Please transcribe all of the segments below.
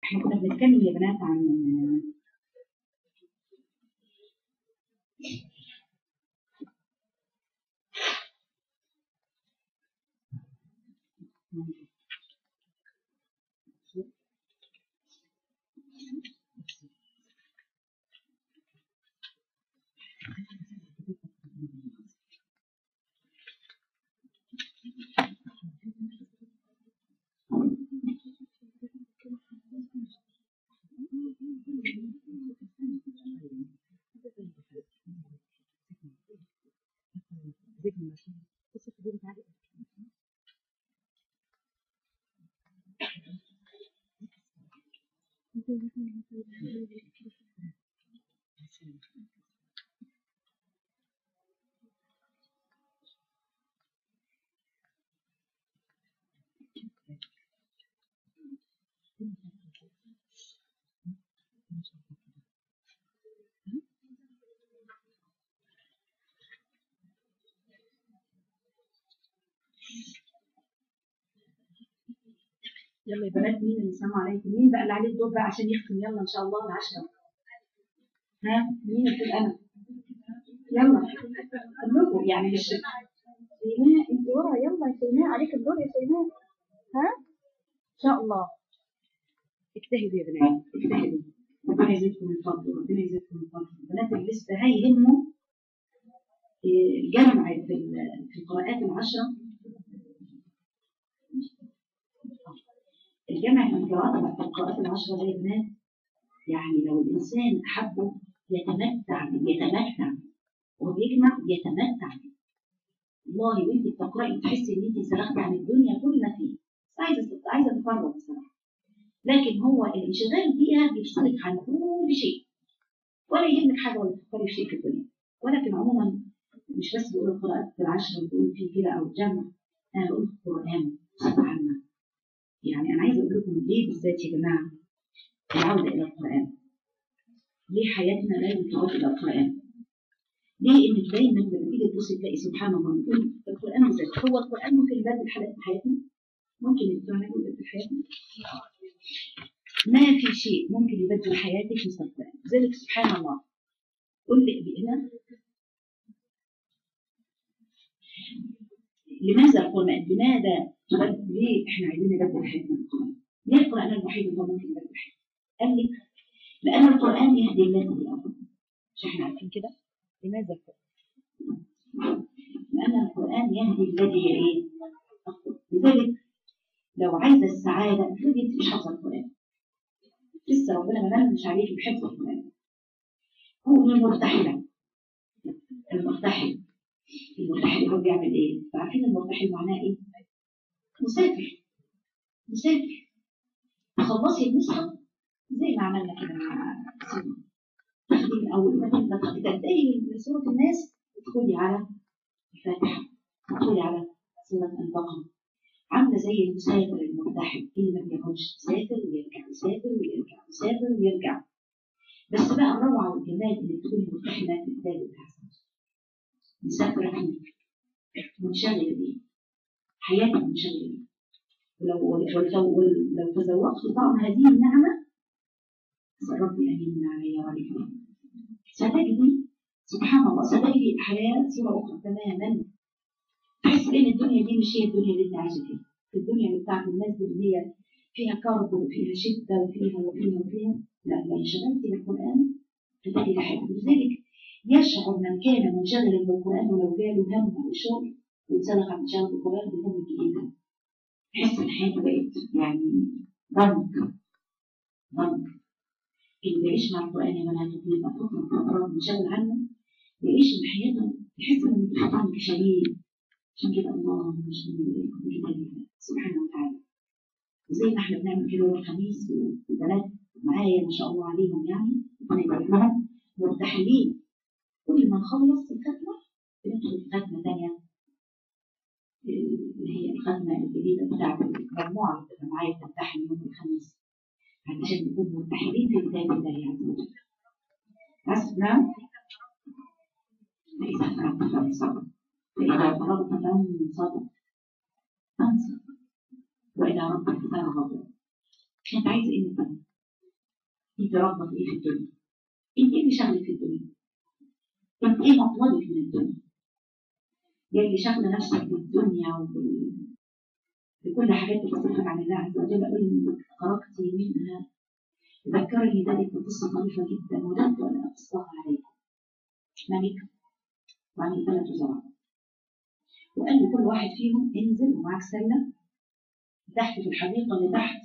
احنا كنا بنتكلم يا بنات عن يلا يا بنات مين اللي سمع عليكم مين بقى اللي عليه الدور بقى عشان يختم يلا ان شاء الله العشرة ها مين اللي انا يلا قبلكم يعني مش سيناء انت ورا يلا يا سيناء عليك الدور يا سيناء ها ان شاء الله اجتهدوا يا بنات اجتهدوا ربنا يزيدكم من فضله ربنا يزيدكم من فضله البنات اللي لسه هيهموا الجمع في في القراءات العشرة الجمع في القراءات في القراءات العشرة ده يا بنات يعني لو الإنسان أحبه يتمتع يتمتع وبيجمع يتمتع والله وانت بتقرأي تحسي ان انت سرقتي عن الدنيا كل ما فيه بس عايزه عايزه تفرغ بصراحه لكن هو الانشغال بيها بيفصلك عن كل شيء ولا يهمك حاجه ولا تفكري في شيء في الدنيا ولكن عموما مش بس بقول القراءات العشرة بقول في كده او الجمع انا بقول القران بصفه عامه يعني انا عايزه اقول لكم ليه بالذات يا جماعه العوده الى القران ليه حياتنا لازم تعود الى القران ليه انك دايما لما تيجي تبصي تلاقي سبحان الله نقول القران بالذات هو القران ممكن يبدل حالات حياتنا ممكن القران يبدل حياتنا ما في شيء ممكن يبدل حياتك مثل القران ذلك سبحان الله قل لي بإله لماذا القرآن؟ لماذا تبدل ليه احنا عايزين نبدل حياتنا بالقرآن؟ ليه القرآن الوحيد اللي ممكن يبدل حياتنا؟ قال لك لأن القرآن يهدي التي هي أقوم مش احنا عارفين كده؟ لماذا القرآن؟ لأن القرآن يهدي الذي هي إيه؟ أقوم لذلك لو عايزة السعادة افرضي أنت مش حافظة القرآن لسه ربنا ما مش عليك بحفظ القرآن كوني مرتحلة المرتحل المرتحل هو بيعمل ايه؟ عارفين المرتحل معناه ايه؟ مسافر مسافر تخلصي المصحف زي ما عملنا كده مع سيدنا تاخدي من اول ما تبداي سوره الناس تدخلي على الفاتحه تدخلي على سوره البقره عامله زي المسافر المرتحل اللي ما بيقعدش يسافر ويرجع يسافر ويرجع يسافر ويرجع بس بقى الروعه والجمال اللي تكوني مرتحله في الكتاب بتاعها مسافره فيه منشغله بيه حياتك منشغله بيه ولو ولو لو تذوقت طعم هذه النعمه اسال ربي ان يمن علي وعليك ستجدي سبحان الله ستجدي حياه صوره اخرى تماما تحس ان الدنيا دي مش هي الدنيا اللي انت عايشه فيها الدنيا اللي بتاعت الناس دي اللي هي فيها كرب وفيها شده وفيها وفيها وفيها لا لو انشغلت بالقران تجدي حياتك لذلك يشعر من كان منشغلا بالقران ولو جاله هم او شغل ويتسلق عن شغل القران بهم جدا تحس ان حياته بقت يعني ضنك ضنك اللي بيعيش مع القران يا بنات بيبقى فتره فترات منشغل عنه بيعيش من حياته يحس انه في ضنك شديد عشان كده الله مش سبحانه وتعالى زي ما احنا بنعمل كده يوم الخميس والبنات معايا ما شاء الله عليهم يعني ربنا يبارك لهم مرتحلين كل ما نخلص الختمه بندخل في ختمه ثانيه اللي هي الختمه الجديده بتاعت المجموعه اللي بتبقى معايا بتمتحن يوم الخميس علشان نكون مرتحلين في كتاب الله عز وجل. بس نعم فإذا فرغت فانصب فإذا فرغت فانصب فانصب وإلى ربك فارغب كانت عايزة إيه من انت رغبة في ايه في الدنيا انت ايه اللي شغلك في الدنيا انت ايه مطلبك من الدنيا ايه اللي شغله نفسك بالدنيا وبال بكل حاجات بتصرفك عن الله عز وجل اقول انك خرجتي منها ذكرني ذلك بقصه طريفه جدا وددت وانا اقصاها عليكم ملك وعليه ثلاث وزراء وقال لكل واحد فيهم انزل ومعاك سله تحت في الحديقه اللي تحت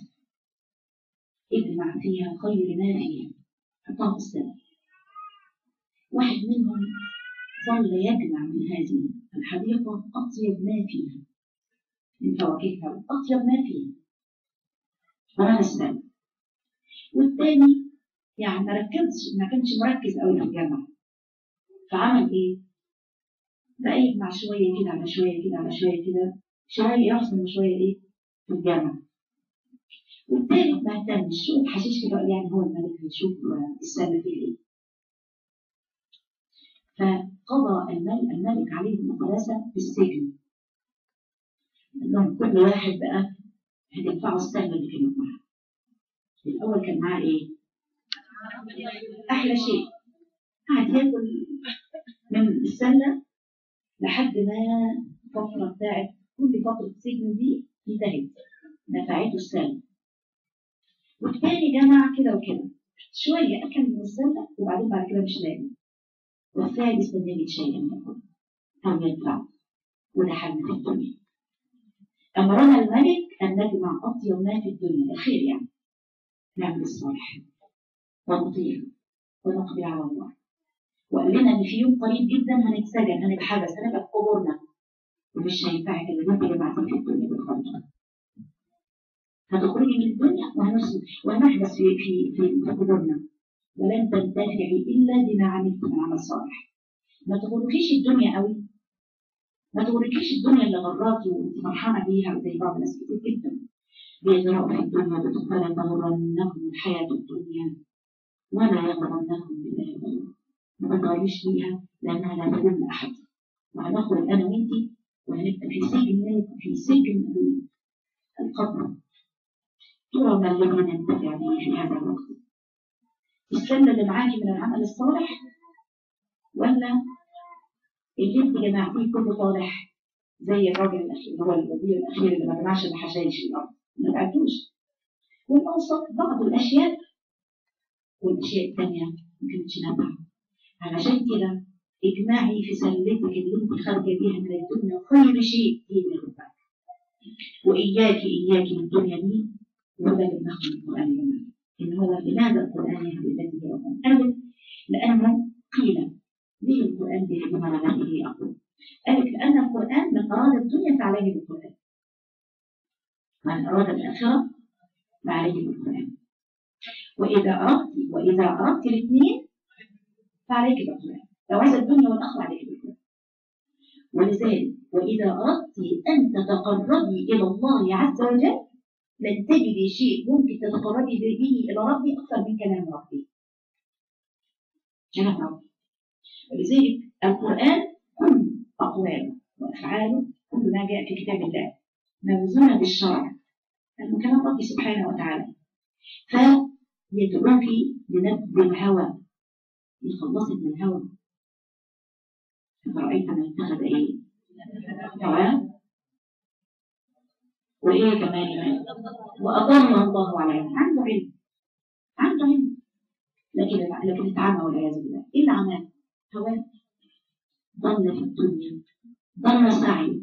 اجمع فيها خير ما فيها حطها في السله واحد منهم ظل يجمع من هذه الحديقة أطيب ما فيها من فواكهها أطيب ما فيها فرمى السلة والتاني يعني ما ركزش ما كانش مركز قوي في الجامعة فعمل إيه؟ بقى يجمع شوية كده على شوية كده على شوية كده شوية يحصل شوية إيه؟ في الجامعة والتالت ما اهتمش شوف حشيش كده يعني هو الملك هيشوف السلة فيها إيه فقضى الملك, الملك عليهم الثلاثة بالسجن لهم كل واحد بقى هتدفعوا السلة اللي كانت معاه الأول كان معاه إيه؟ أحلى شيء قعد ياكل من السلة لحد ما الفترة بتاعت كل فترة سجن دي انتهت نفعته السلة والتاني جمع كده وكده شوية أكل من السلة وبعدين بعد كده مش لاقي والثالث لم يجد شيئا يأكل أو يدفع وده حل في الدنيا أمرنا الملك أن نجمع أطيب ما في الدنيا الخير يعني نعمل الصالح ونطيع ونقضي على الله وقال لنا إن في يوم قريب جدا هنتسجن هنتحبس هنبقى في قبورنا ومش هينفعك اللي انت جمعتيه في الدنيا بالخلق هتخرجي من الدنيا وهنحبس في في في, في قبورنا ولن تنتفعي إلا بما عملت من عمل صالح ما تغركيش الدنيا قوي ما تغركيش الدنيا اللي غراكي وانت فرحانة بيها زي بعض الناس كتير جدا بيجرأوا في الدنيا فلا تغرنكم الحياة الدنيا ولا يغرنكم بالله الغرور ما تغريش بيها لأنها لا تدل أحد وهنخرج أنا وأنت وهنبقى في سجن في سجن القبر ترى ما الذي ننتفع به في هذا الوقت السنة اللي معاكي من العمل الصالح ولا اللي انت جمعتيه كله صالح زي الراجل الأخير اللي هو الوزير الأخير اللي ما جمعش الحشائش في الأرض ما بعتوش والأوسط بعض الأشياء والأشياء الثانية ما كانتش نافعة علشان كده اجمعي في سلتك اللي انت خارجة بيها من الدنيا خير شيء هي اللي ينفعك وإياكي إياكي من الدنيا دي وده اللي بناخده من القرآن يا جماعة إن هو لماذا القرآن يهدي التي هي أقوم؟ ألف لأنه قيل ليه القرآن بيهدي من التي هي أقوم؟ قالك لأن القرآن من أراد الدنيا فعليه بالقرآن من أراد الآخرة فعليه بالقرآن وإذا أردت وإذا أردت الاثنين فعليك بالقرآن لو عايز الدنيا والآخرة عليك بالقرآن ولذلك وإذا أردت أن تتقربي إلى الله عز وجل لن تجدي شيء ممكن تتقربي به إلى ربي أكثر من كلام ربي كلام ربي ولذلك القرآن كل أقواله وأفعاله كل ما جاء في كتاب الله موزونة بالشرع لأنه كلام ربي سبحانه وتعالى فيدعوك لنبذ الهوى يخلصك من الهوى فرأيت من اتخذ إيه؟ هواه وإيه كمان وأضل الله على علم عنده علم عنده علم لكن لكن اتعمى والعياذ بالله إيه اللي عماه؟ هواه ضل في الدنيا ضل سعيه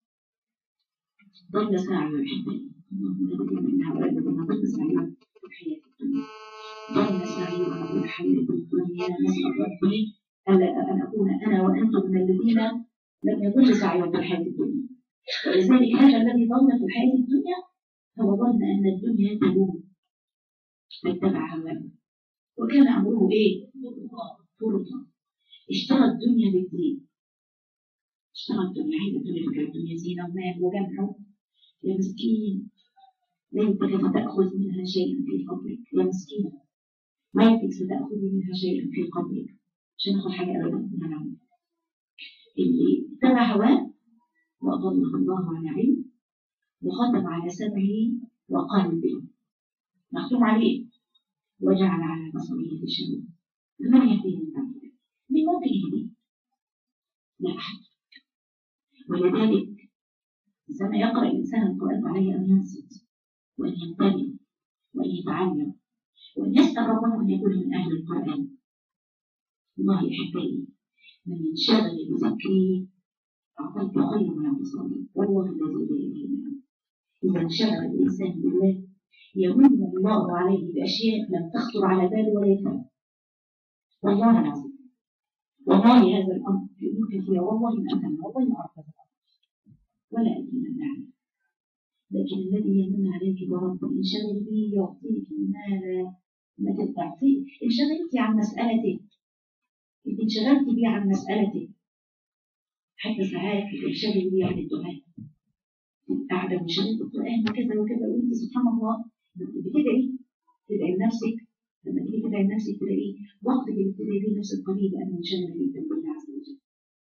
ضل سعيه يا حبيبي اللهم لا تكن من هؤلاء الذين ضل سعيهم في الحياة الدنيا ضل سعيهم في الحياة الدنيا نسأل ربي ألا أن أكون أنا وأنتم من الذين لم يضل سعيهم في الحياة الدنيا ولذلك هذا الذي ظن في الحياة الدنيا هو ظن أن الدنيا تدوم فاتبع هواه وكان أمره إيه؟ فرطا اشترى الدنيا بالدين اشترى الدنيا عايز الدنيا فكرة الدنيا زينة ومال وجمع يا مسكين ليتك ستأخذ منها شيئا في قبرك يا مسكين ليتك ستأخذ منها شيئا في قبرك عشان ناخد حاجة أبدا من العمل اللي اتبع هواه وأضله الله على علم وختم على سمعه وقلبه مختوم عليه وجعل على بصره غشاوة فمن يهديه من بعد ذلك؟ من ممكن يهديه؟ لا أحد ولذلك عندما يقرأ الإنسان القرآن عليه أن ينصت وأن ينتبه وأن يتعلم وأن يسأل ربه أن يكون من أهل القرآن والله أحبائي من ينشغل بذكري أعطيت خير من المصلين والله الذي لا إله إلا هو إذا انشغل الإنسان بالله يمن الله عليه بأشياء لم تخطر على باله ولا يفهم والله العظيم والله هذا الأمر في أمور كثيرة والله ما أفهم والله ما أعرف هذا الأمر ولا أدري من نعم لكن الذي يمن عليك برب انشغل به يعطيك ما لا ما تعطيه انشغلت عن مسألته انت انشغلت بيه عن مسألته حتى ساعات تنشغل بيه عن الدعاء قاعدة منشغلة بالقرآن وكذا وكذا وانت سبحان الله بتدعي تدعي لنفسك لما تيجي تدعي لنفسك تلاقي وقت اللي بتدعي فيه نفسك قليل لأنه منشغل جدا بالله عز وجل.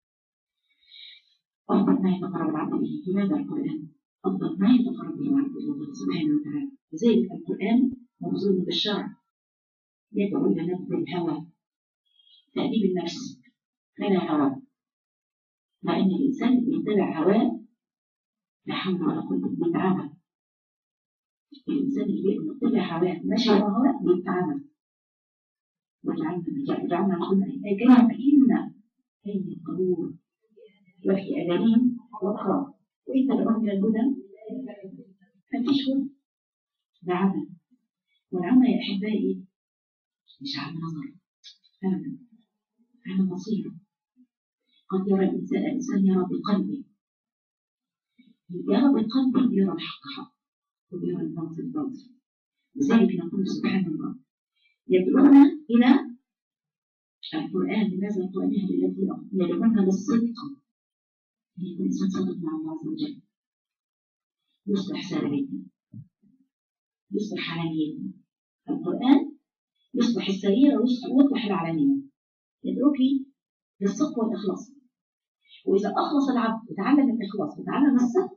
أفضل ما يتقرب العبد به لماذا القرآن؟ أفضل ما يتقرب به العبد إلى الله سبحانه وتعالى لذلك القرآن موزون بالشرع يدعو إلى نبذ الهوى تأديب النفس فلا هوى مع أن الإنسان اللي يتبع هواه لا حول ولا قوة بيتعبى الإنسان اللي يتبع هواه ماشي ورا هواه بيتعبى وجعلنا جعلنا لكم أجرا أكننا أين القبور وفي أذانهم وقرا وإن تدعون إلى الهدى فمفيش هدى ده عمل والعمل يا أحبائي مش عن نظر أبدا عن بصيرة قد يرى الإنسان الإنسان يرى بقلبه يرى بقلبه يرى الحق حق ويرى الباطل باطل لذلك نقول سبحان الله يدعونا إلى القرآن لماذا القرآن يهدي التي يدعونا للصدق أن يكون الإنسان صادق مع الله عز وجل يصلح سلبيتنا يصلح حلاليتنا القرآن يصلح السريرة ويصلح العلانية يدعوك للصدق والإخلاص وإذا أخلص العبد وتعلم الإخلاص وتعلم الصدق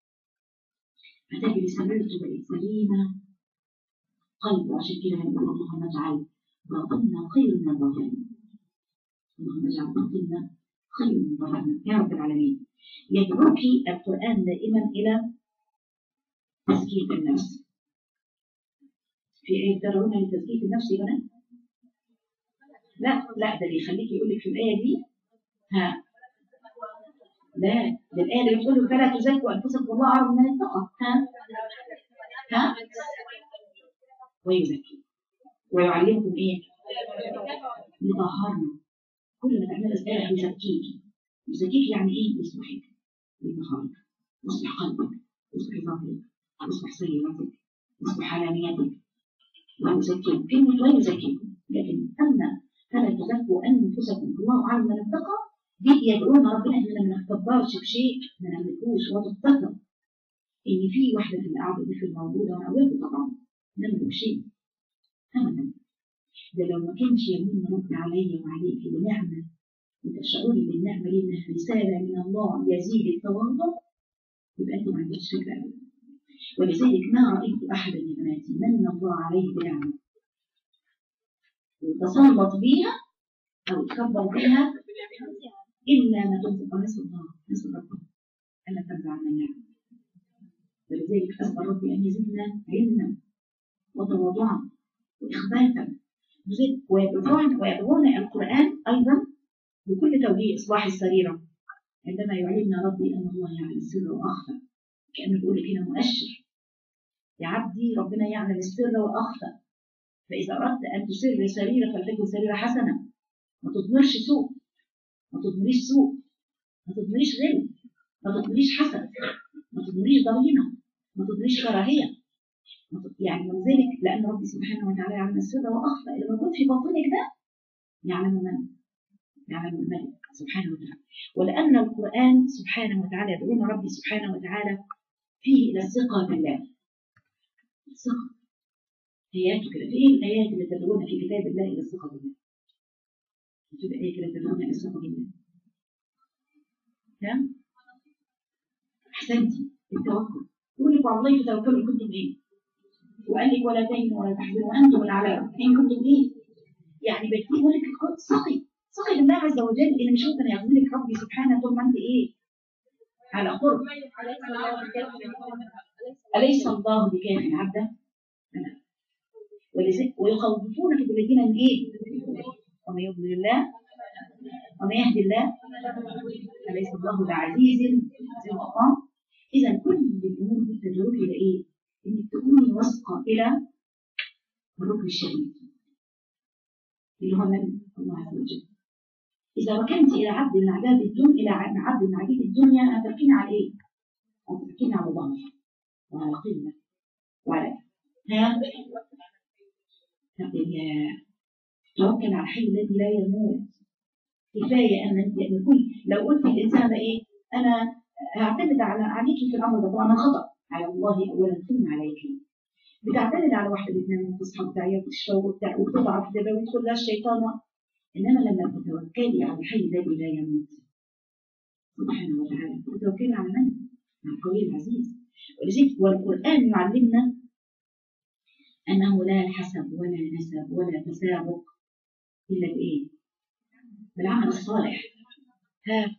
هتجد سريرته بقت سليمة قلبه عشان كده هنقول اللهم اجعل باطننا خير من ظاهرنا اللهم اجعل باطننا خير من ظاهرنا يا رب العالمين يدعوك القرآن دائما إلى تزكية النفس في آية تدعونا لتزكية النفس يا بنات لا لا ده بيخليك يقول لك في الآية دي ها لا ده الآية اللي بتقول فلا تزكوا أنفسكم والله أعلم من اتقى ها ها ويزكي ويعلمكم إيه؟ يطهرنا كل ما تعمل أسئلة يزكيك يزكيك يعني إيه؟ يصلحك يطهرك يصلح قلبك يصلح ظهرك يصلح سريرتك يصلح علانيتك ويزكيكم كلمة ويزكيكم لكن أما فلا تزكوا أنفسكم الله أعلم من اتقى دي يدعونا ربنا إننا ما نتكبرش بشيء ما نملكوش وتتذكر إن في واحدة في القعدة دي في الموجودة وأنا أولاد طبعا نملك شيء أبدا ده لو ما كانش يمين ربي علي وعليك بنعمة وتشعري بالنعمة دي إنها رسالة من الله يزيد التواضع يبقى أنت ما عندكش فكرة أبدا ولذلك ما رأيت أحدا يا بناتي من الله عليه بنعمة وتسلط بيها أو تكبر بها إلا ما تنفق نسأل الله نسأل ربنا ألا تنزع عنا النعم ولذلك أسأل ربي أن يزدنا علما وتواضعا وإخباتا ويدعون ويدعون القرآن أيضا بكل توجيه إصلاح السريرة عندما يعلمنا ربي أن الله يعلم السر وأخفى كأنه بيقول لك هنا مؤشر يا عبدي ربنا يعلم السر وأخفى فإذا أردت أن تسر سريرة فلتكن سريرة حسنة ما تضمرش سوء ما تضمريش سوء ما تضمريش غل ما تضمريش حسد ما تضمريش ضغينة ما تضمريش كراهية يعني من ذلك لأن ربي سبحانه وتعالى يعلم السر وأخفى اللي موجود في باطنك ده يعلم من يعلم الملك سبحانه وتعالى ولأن القرآن سبحانه وتعالى يدعون ربي سبحانه وتعالى فيه إلى الثقة بالله الثقة آيات كده في إيه الآيات اللي تدعون في كتاب الله إلى الثقة بالله في آية كده تدعون إلى الثقة بالله نعم أحسنتي التوكل يقول لك والله تتوكلوا كنتم إيه وقال لك ولا تهنوا ولا تحزنوا وانتم الاعلى ان كنتم ايه؟ يعني بيقول لك سقي سقي لله عز وجل اللي مش ممكن يغفر ربي سبحانه طول ما انت ايه؟ على قرب أليس الله بكاف عبدا؟ ويخوفونك بالذين من ايه؟ ومن يضلل الله ومن يهدي الله أليس الله بعزيز ذي الغفار؟ إذا كل الأمور دي تدعوك إلى إيه؟ إنك تكوني واثقة إلى الركن الشديد اللي هو من الله عز وجل إذا ركنت إلى عبد من عباد الدنيا إلى عبد من عبيد الدنيا هتركيني على إيه؟ هتركيني على ضعف وعلى قلة وعلى ها؟ توكل على الحي الذي لا يموت كفاية أن أنت كل لو قلت الإنسان ده إيه؟ أنا هعتمد على عليكي في الأمر ده طبعا خطأ على الله أولا ثم عليك بتعتمد على واحدة بتنام وتصحى وتعيط وتشرب وتضعف كده ويدخل لها الشيطان إنما لما تتوكلي على الحي الذي لا يموت سبحانه وتعالى تتوكلي على من؟ على القوي العزيز ولذلك والقرآن يعلمنا أنه لا حسب ولا نسب ولا تسابق إلا بإيه؟ بالعمل الصالح ها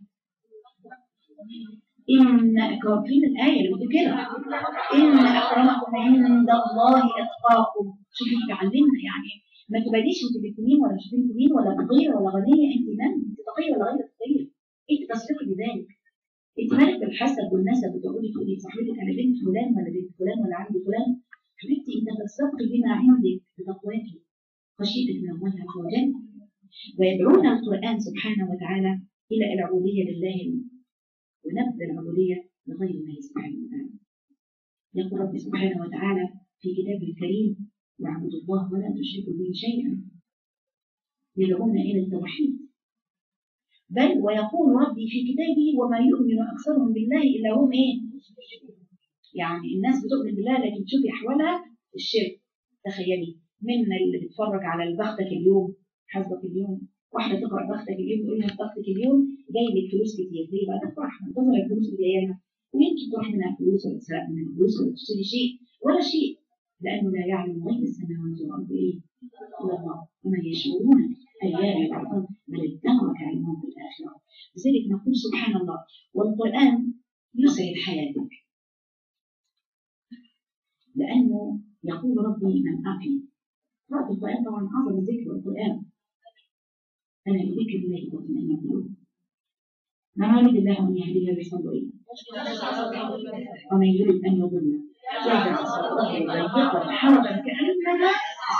إن أكرمين الآية اللي بتقول كده إن أكرمكم عند الله أتقاكم شوفي تعلمنا يعني ما تباليش انت بنت مين ولا مش بنت مين ولا فقيره ولا غنيه انت من انت تقيه ولا غير تقيه انت تصدقي بذلك انت مالك بالحسب والنسب وتقولي تقولي صاحبتك انا بنت فلان ولا بنت فلان ولا عندي فلان حبيبتي انت تصدقي بما عندك بتقواك خشيتك من الله عز وجل ويدعونا القران سبحانه وتعالى الى العبوديه لله ونبذ العبوديه لغير الله سبحانه وتعالى يقول رب سبحانه وتعالى في كتابه الكريم واعبدوا الله ولا تشركوا به شيئا يدعونا الى التوحيد بل ويقول ربي في كتابه وما يؤمن اكثرهم بالله الا هم ايه؟ يعني الناس بتؤمن بالله لكن تشوفي احوالها الشرك تخيلي من اللي بتتفرج على بختك اليوم حسبك اليوم واحده تقرا بختك اليوم تقول لها بختك اليوم جاي لك فلوس كتير ليه بقى تفرح منتظره الفلوس اللي جايه لها ويمكن تروح منها فلوس ولا تسرق منها فلوس ولا تشتري شيء ولا شيء لأنه لا يعلم غيب السماوات والأرض إيه؟ إلا الله وما يشعرون أيام يبعثون بل ادرك علمهم في الآخرة لذلك نقول سبحان الله والقرآن يسعد حياتك لأنه يقول ربي من أعفي قراءة القرآن طبعا أعظم الذكر القرآن أنا بذكر الله تطمئن القلوب ما يريد الله أن يهديه بصدره إيه؟ ومن يريد أن يضله يجعل صدره ضيقا حرجا كأنما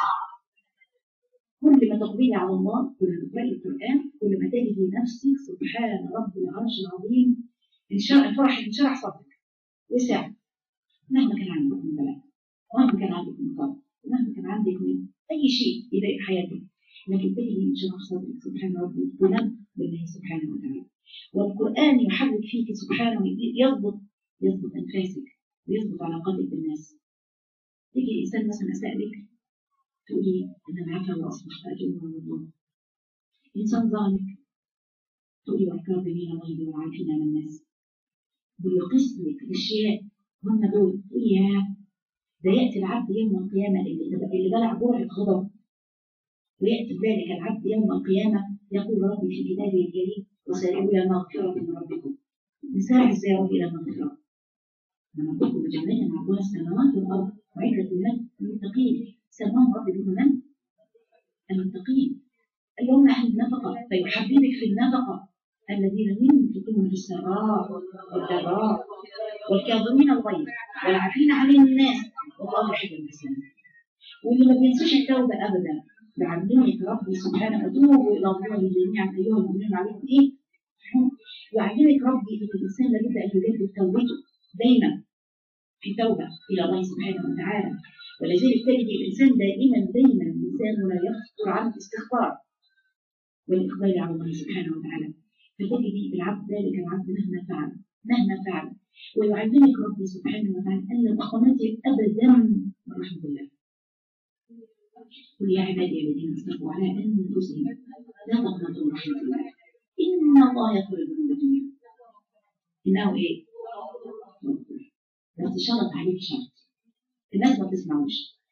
كل ما تقبلي على الله كل ما تقبلي القرآن كل ما تجدي نفسك سبحان رب العرش العظيم إن شاء الفرح إن شرح صدرك وسع مهما كان عندك من بلاء مهما كان عندك من قلب مهما كان عندك من أي شيء يضايق حياتك لكن تجدي إن شرح صدرك سبحان ربي ونب بالله سبحانه وتعالى والقرآن يحرك فيك سبحانه يضبط يضبط أنفاسك ويضبط علاقاتك بالناس تيجي إنسان مثلا أساء لك تقولي أنا العفا وأصبح أجر على الله إنسان ظالمك تقولي والكاظمين الله والعافين على الناس بيقص لك أشياء هم دول تقولي يا ده يأتي العبد يوم القيامة اللي اللي بلع جرعة غضب ويأتي ذلك العبد يوم القيامة يقول ربي في كتابه الكريم وسارعوا إلى مغفرة من ربكم نسارع ازاي إلى مغفرة من ربكم بجنة عرضها السماوات والأرض وعدة للمتقين سماهم ربي بهم من؟ المتقين اليوم أهل النفقة فيحببك في النفقة الذين ينفقون في السراء والضراء والكاظمين الغيظ والعافين عن الناس والله يحب المحسنين واللي ما بينسوش التوبة أبدا يعلمك ربي سبحانه وتوبوا إلى الله جميعا أيها المؤمنون عليكم إيه؟ يعلمك ربي أن الإنسان لابد أن يجدد توبته دايما في توبة إلى الله سبحانه وتعالى ولذلك تجد الإنسان دائما دايما لسانه لا يخطر عن الاستغفار والإقبال على الله سبحانه وتعالى فتجد العبد ذلك العبد مهما فعل مهما فعل ويعلمك ربي سبحانه وتعالى ألا تقنطي أبدا من رحمة الله قل يا عبادي الذين اسرفوا على انفسهم لا تقنطوا من رحمه الله ان الله يغفر الذنوب جميعا انه ايه؟ بس شرط عليك شرط الناس ما بتسمعوش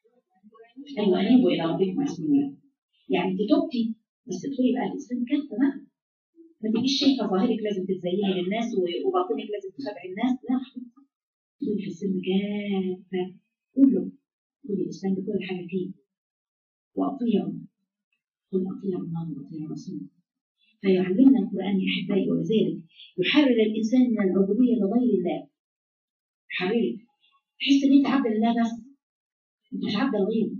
ايوه انيبوا الى ربكم اسلموا يعني انت تبتي بس تدخلي بقى الاسلام كافه بقى ما تبقيش شايفه ظاهرك لازم تتزيني للناس وباطنك لازم تخدعي الناس لا تدخلي في السلم كافه كله كل الاسلام بكل حاجه فيه واطيعوا قل اطيعوا الله واطيعوا الرسول فيعلمنا القران يا احبائي ولذلك يحرر الانسان من العبوديه لغير الله يحررك تحس ان انت عبد لله بس انت مش عبد لغيره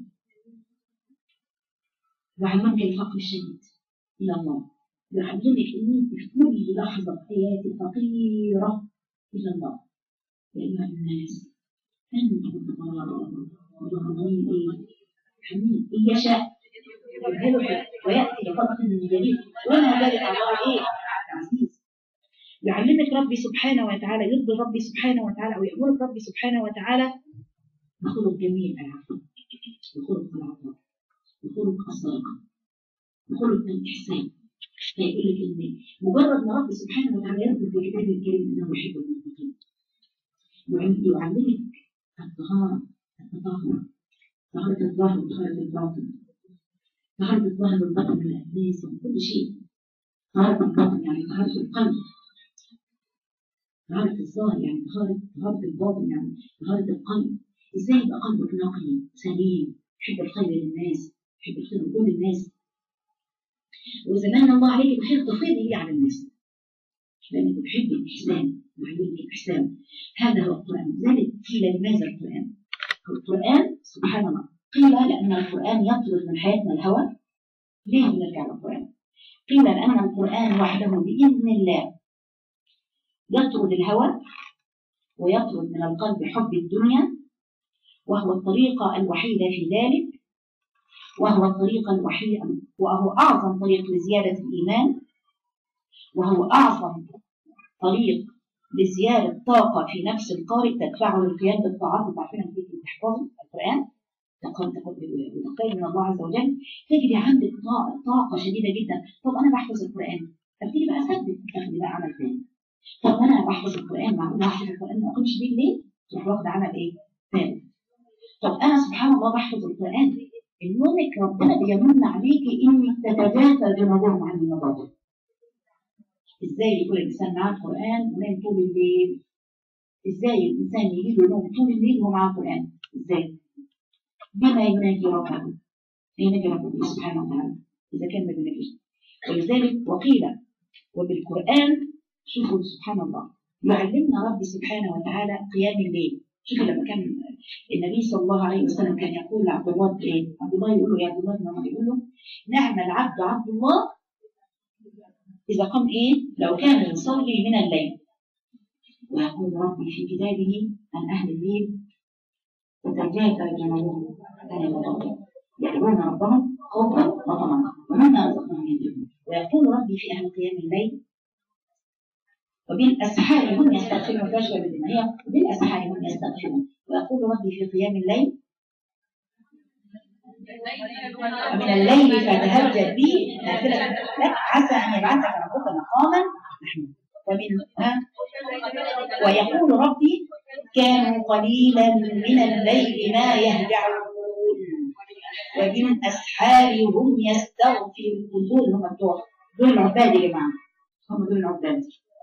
وعلمك الفقر الشديد الى الله يعلمك ان انت في كل لحظه في حياتك فقيره الى الله يا ايها الناس انتم الفقراء والغني ايه حميد ان يشاء يذهبك وياتي بخلق جديد وما ذلك على الله ايه عزيز يعلمك ربي سبحانه وتعالى يرضي ربي سبحانه وتعالى او يامرك ربي سبحانه وتعالى بخلق جميل العفو بخلق العطاء بخلق الصدقه بخلق الاحسان فيقول لك ان مجرد ما ربي سبحانه وتعالى يذكر في كتابه الكريم انه يحب المتقين يعلمك الطهاره التطهر طهاره الظاهر وطهاره الباطن طهاره الظاهر والباطن من الابليس وكل شيء طهاره الباطن يعني طهاره القلب طهاره الظاهر يعني طهاره طهاره الباطن يعني طهاره القلب ازاي يبقى قلبك نقي سليم يحب الخير للناس يحب الخير لكل الناس وإذا من الله عليك بخير تفيضي لي على الناس لأنك بتحبي الإحسان وعلمني الإحسان هذا هو القرآن ذلك قيل لماذا القرآن؟ القرآن سبحان الله قيل لأن القرآن يطرد من حياتنا الهوى ليه بنرجع للقرآن؟ قيل لأن القرآن وحده بإذن الله يطرد الهوى ويطرد من القلب حب الدنيا وهو الطريقة الوحيدة في ذلك وهو الطريق الوحيد وهو أعظم طريق لزيادة الإيمان وهو أعظم طريق لزيادة طاقة في نفس القارئ تدفعه للقيام بالطاعات وتعرفين أنك تحفظ القرآن وتقترب من الله عز وجل تجد عندك طاقة شديدة جدا طب أنا بحفظ القرآن ابتدي بقى أثبت تاخدي بقى عمل تاني طب أنا بحفظ القرآن معقول أحفظ القرآن ما أقومش بيه ليه؟ تروح واخدة عمل إيه؟ ثالث طب أنا سبحان الله بحفظ القرآن انك ربنا بيمن عليكي انك تتجافى جنوبهم عن المضاجع ازاي يكون الانسان معاه القران ونام طول الليل ازاي الانسان يجي له نوم طول الليل وهو معاه القران ازاي بما يناجي ربه يناجي ربه سبحانه وتعالى اذا كان ما بيناجيش ولذلك وقيل وبالقران شوفوا سبحان الله يعلمنا ربي سبحانه وتعالى قيام الليل شوفوا لما كان النبي صلى الله عليه وسلم كان يقول لعبد الله ايه؟ عبد الله يقول له يا عبد الله بن يقول له نعم العبد عبد الله اذا قام ايه؟ لو كان يصلي من الليل ويقول ربي في كتابه عن اهل الليل تتجافى جنوبهم عن المضاجع يدعون ربهم خوفا وطمعا ومما رزقناهم ينفقون ويقول ربي في اهل قيام الليل وبالأسحار هم يستغفرون فاشوى بالدماء وبالأسحار هم يستغفرون ويقول ربي في قيام الليل ومن الليل فتهجد به نافلة لك عسى أن يبعثك ربك مقاما محمودا ومن ويقول ربي كانوا قليلا من الليل ما يهجعون وبالأسحار هم يستغفرون دول هم بتوع دول العباد يا جماعة هم دول العباد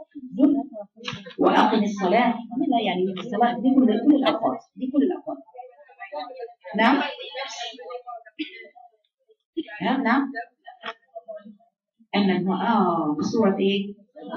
واقم الصلاه لا يعني الصلاه دي كل كل الاوقات دي كل الاوقات نعم نعم نعم أن هو آه بصورة إيه؟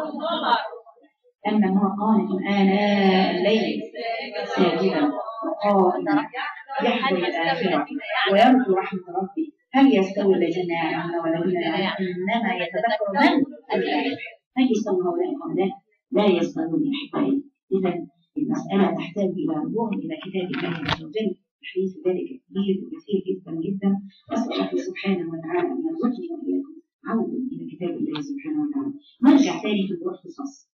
أن هو قانت آناء الليل ساجدا وقائما يحضر الآخرة ويرجو رحمة ربي هل يستوي الذين يعلمون والذين لا إنما يتذكر من الآخر هل يستوي هؤلاء هؤلاء لا يستوون يا احبائي اذا المساله تحتاج الى رجوع الى كتاب الله عز وجل الحديث ذلك كبير وكثير جدا جدا اسال الله سبحانه وتعالى ان يرزقني واياكم عودا الى كتاب الله سبحانه وتعالى نرجع تاني في الروح قصص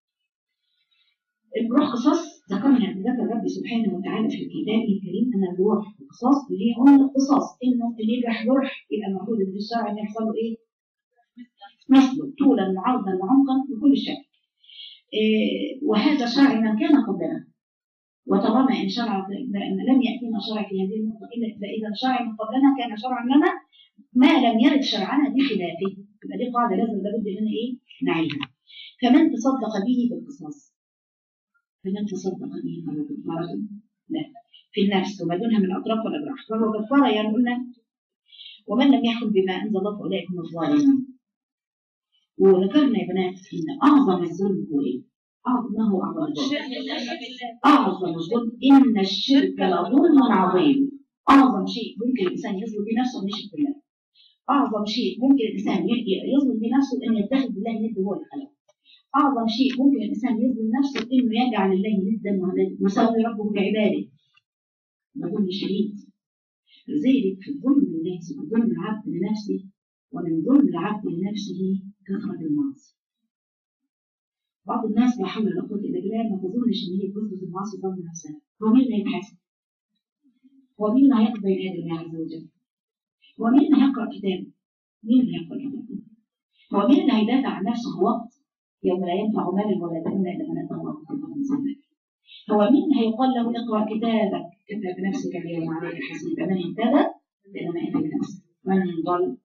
الروح قصص ذكرنا ذكر ربي سبحانه وتعالى في كتابه الكريم ان الروح قصص ليهم اختصاص انه اللي يجرح جرح يبقى المفروض ان الشرع ان يحصل له ايه؟ مثله طولا وعرضا وعمقا بكل شكل إيه وهذا شرع من كان قبلنا وطالما ان شرع لم ياتينا شرع في هذه النقطه الا اذا شرع من قبلنا كان شرعا لنا ما لم يرد شرعنا بخلافه يبقى دي قاعده لازم لابد ان ايه نعيها فمن تصدق به بالقصاص فمن تصدق به مرض لا في النفس وما دونها من الاطراف والاجراح فهو كفاره يعني قلنا ومن لم يحكم بما انزل الله فاولئك هم الظالمون وذكرنا يا بنات ان اعظم الظلم هو ايه؟ أعظم ما هو اعظم الظلم؟ اعظم الظلم ان الشرك لظلم عظيم اعظم شيء ممكن الانسان يظلم بنفسه ان يشرك بالله اعظم شيء ممكن الانسان يظلم بنفسه ان يتخذ بالله ند هو اللي خلقه اعظم شيء ممكن الانسان يظلم نفسه انه يجعل الله ندا ويساوي ربه بعباده ده ظلم شديد لذلك في الظلم لله في ظلم العبد لنفسه ومن ظلم العبد لنفسه كثرة المعاصي بعض الناس لا حول ولا قوة إلا بالله ما تظنش إن هي تثبت المعاصي ظلم نفسها هو مين اللي هيتحاسب؟ هو مين اللي هيقضي بين يدي الله عز وجل؟ هو مين اللي هيقرأ كتاب؟ مين اللي هيقرأ كتاب؟ هو مين اللي هيدافع عن نفسه في وقت يوم لا ينفع مال ولا بنون إلا من أتى الله بقلب سليم هو مين هيقال له اقرأ كتابك كفى بنفسك اليوم عليك حسيبا من اهتدى فإنما أنت بنفسك من ضل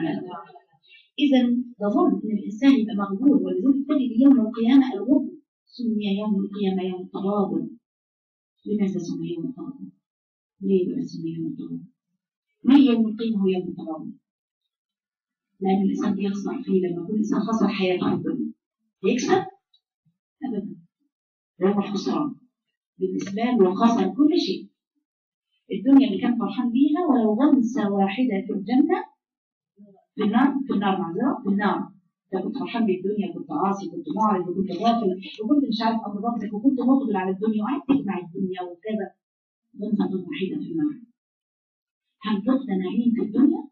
إذا ده ظلم إن الإنسان يبقى مغبور ولذلك تجد يوم القيامة الغبن سمي يوم القيامة يوم التغابن لماذا سمي يوم التغابن؟ ليه بقى سمي يوم التغابن؟ ليه يوم القيامة هو يوم التغابن؟ لأن الإنسان بيخسر فيه لما يكون الإنسان خسر حياته في الدنيا يكسب؟ أبدا ده هو الخسران بالنسبة له خسر كل شيء الدنيا اللي كان فرحان بيها ولو غمسة واحدة في الجنة في النار في النار معذرة في النار انت كنت فرحان بالدنيا كنت عاصي كنت معرض وكنت غافل وكنت مش عارف امر ربك وكنت مقبل على الدنيا وقاعد تجمع الدنيا وكذا غمسة واحدة في النار هل ذقت نعيم في الدنيا؟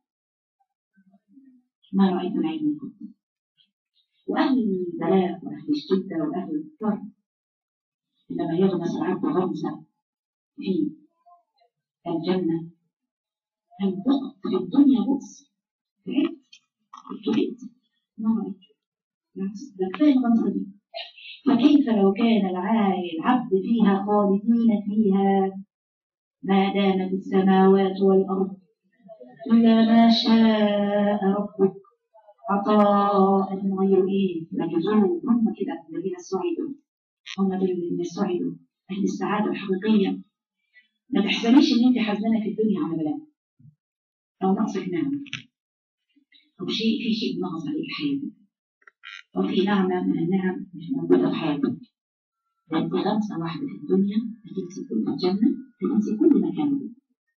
ما رأيت نعيم قط وأهل البلاء وأهل الشدة وأهل الكرب عندما يغمس العبد غمسة في الجنة هل ذقت في الدنيا بؤس؟ تعبت؟ ابتليت؟ ما رأيت؟ بالعكس ده كفاية الغمسة دي فكيف لو كان العبد فيها خالدين فيها ما دامت السماوات والأرض إلا ما شاء ربك عطاء غير إيه مجزوم هم كده الذين سعدوا هم دول اللي سعدوا أهل السعادة الحقيقية ما تحزنيش إن أنت حزنانة في الدنيا على بلاء أو نقصك نعمة أو شيء في شيء نقص عليك في حياتك أو في نعمة من النعم مش موجودة في حياتك لأن غمسة واحدة في الدنيا هتنسي كل الجنة تنسي كل مكان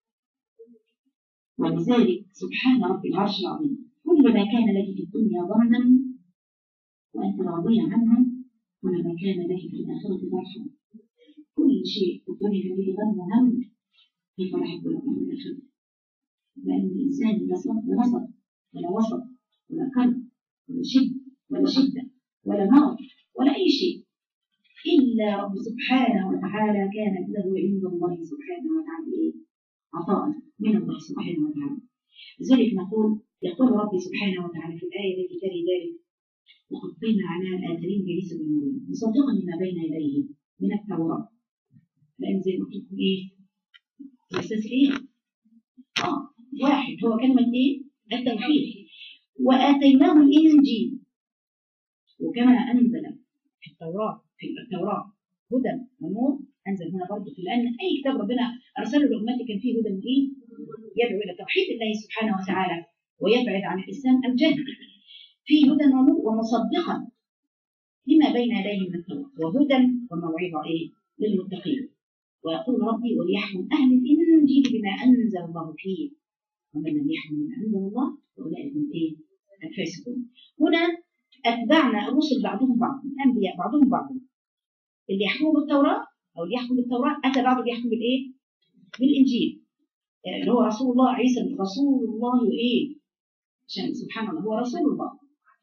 ولذلك سبحان رب العرش العظيم كل ما كان لك في الدنيا ظنا وأنت راضية عنه ولما كان لك في الآخرة فرحا كل شيء في الدنيا كان به غم وهم كيف نحب ربنا في الآخرة لأن الإنسان لا صبر ولا صبر ولا وسط ولا كرب ولا شد ولا شدة ولا مرض ولا أي شيء إلا رب سبحانه وتعالى كانت له عند الله سبحانه وتعالى إيه؟ عطاء من الله سبحانه وتعالى لذلك نقول يقول ربي سبحانه وتعالى في الآية التي تلي ذلك وقفينا على آثارين بعيسى بن مريم مصدقا لما بين يديه من التوراة لأن زي ما قلت لكم إيه؟ الأساس إيه؟ آه واحد هو كلمة إيه؟ التوحيد وآتيناه الإنجيل وكما أنزل في التوراة في التوراة هدى ونور أنزل هنا برضه في لأن أي كتاب ربنا أرسله لأمته كان فيه هدى من إيه؟ يدعو إلى توحيد الله سبحانه وتعالى ويبعد عن الإسلام الجهل فيه هدى ونور ومصدقا لما بين يديه من التوراة وهدى وموعظة إيه؟ للمتقين ويقول ربي وليحكم أهل الإنجيل بما أنزل الله فيه ومن لم يحكم بما أنزل الله فأولئك هم إيه؟ الفاسقون هنا أتبعنا الرسل بعضهم بعض الأنبياء بعضهم بعض اللي يحكموا بالتوراة أو اللي يحكم بالتوراة أتى بعض اللي يحكم بالإيه؟ بالإنجيل اللي هو رسول الله عيسى رسول الله وإيه؟ عشان سبحان الله هو رسول الله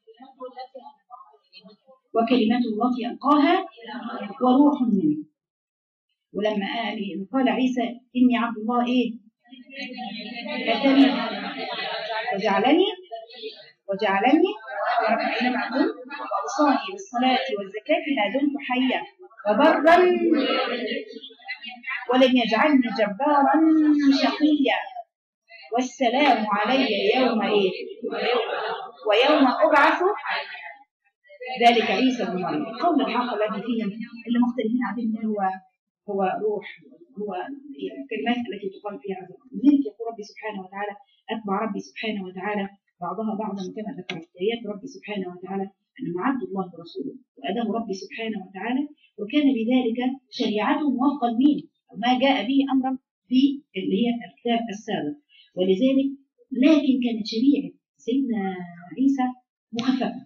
وكلمته التي ألقاها وروح منه ولما قال عيسى إني عبد الله إيه؟ كتبني وجعلني وجعلني أينما كنت وأوصاني بالصلاة والزكاة ما دمت حيا وبرا ولم يجعلني جبارا شقيا والسلام علي يوم ايه ويوم ابعث ذلك عيسى بن مريم قول الحق الذي فيه اللي مختلفين عليه هو هو روح هو الكلمات التي تقال فيها لذلك يقول ربي سبحانه وتعالى اتبع ربي سبحانه وتعالى بعضها بعضا كما ذكرت ايات ربي سبحانه وتعالى انه عبد الله ورسوله واداه ربي سبحانه وتعالى وكان بذلك شريعته موافقه لمين؟ ما جاء به امرا في اللي هي الكتاب السابق ولذلك لكن كانت شريعه سيدنا عيسى مخففه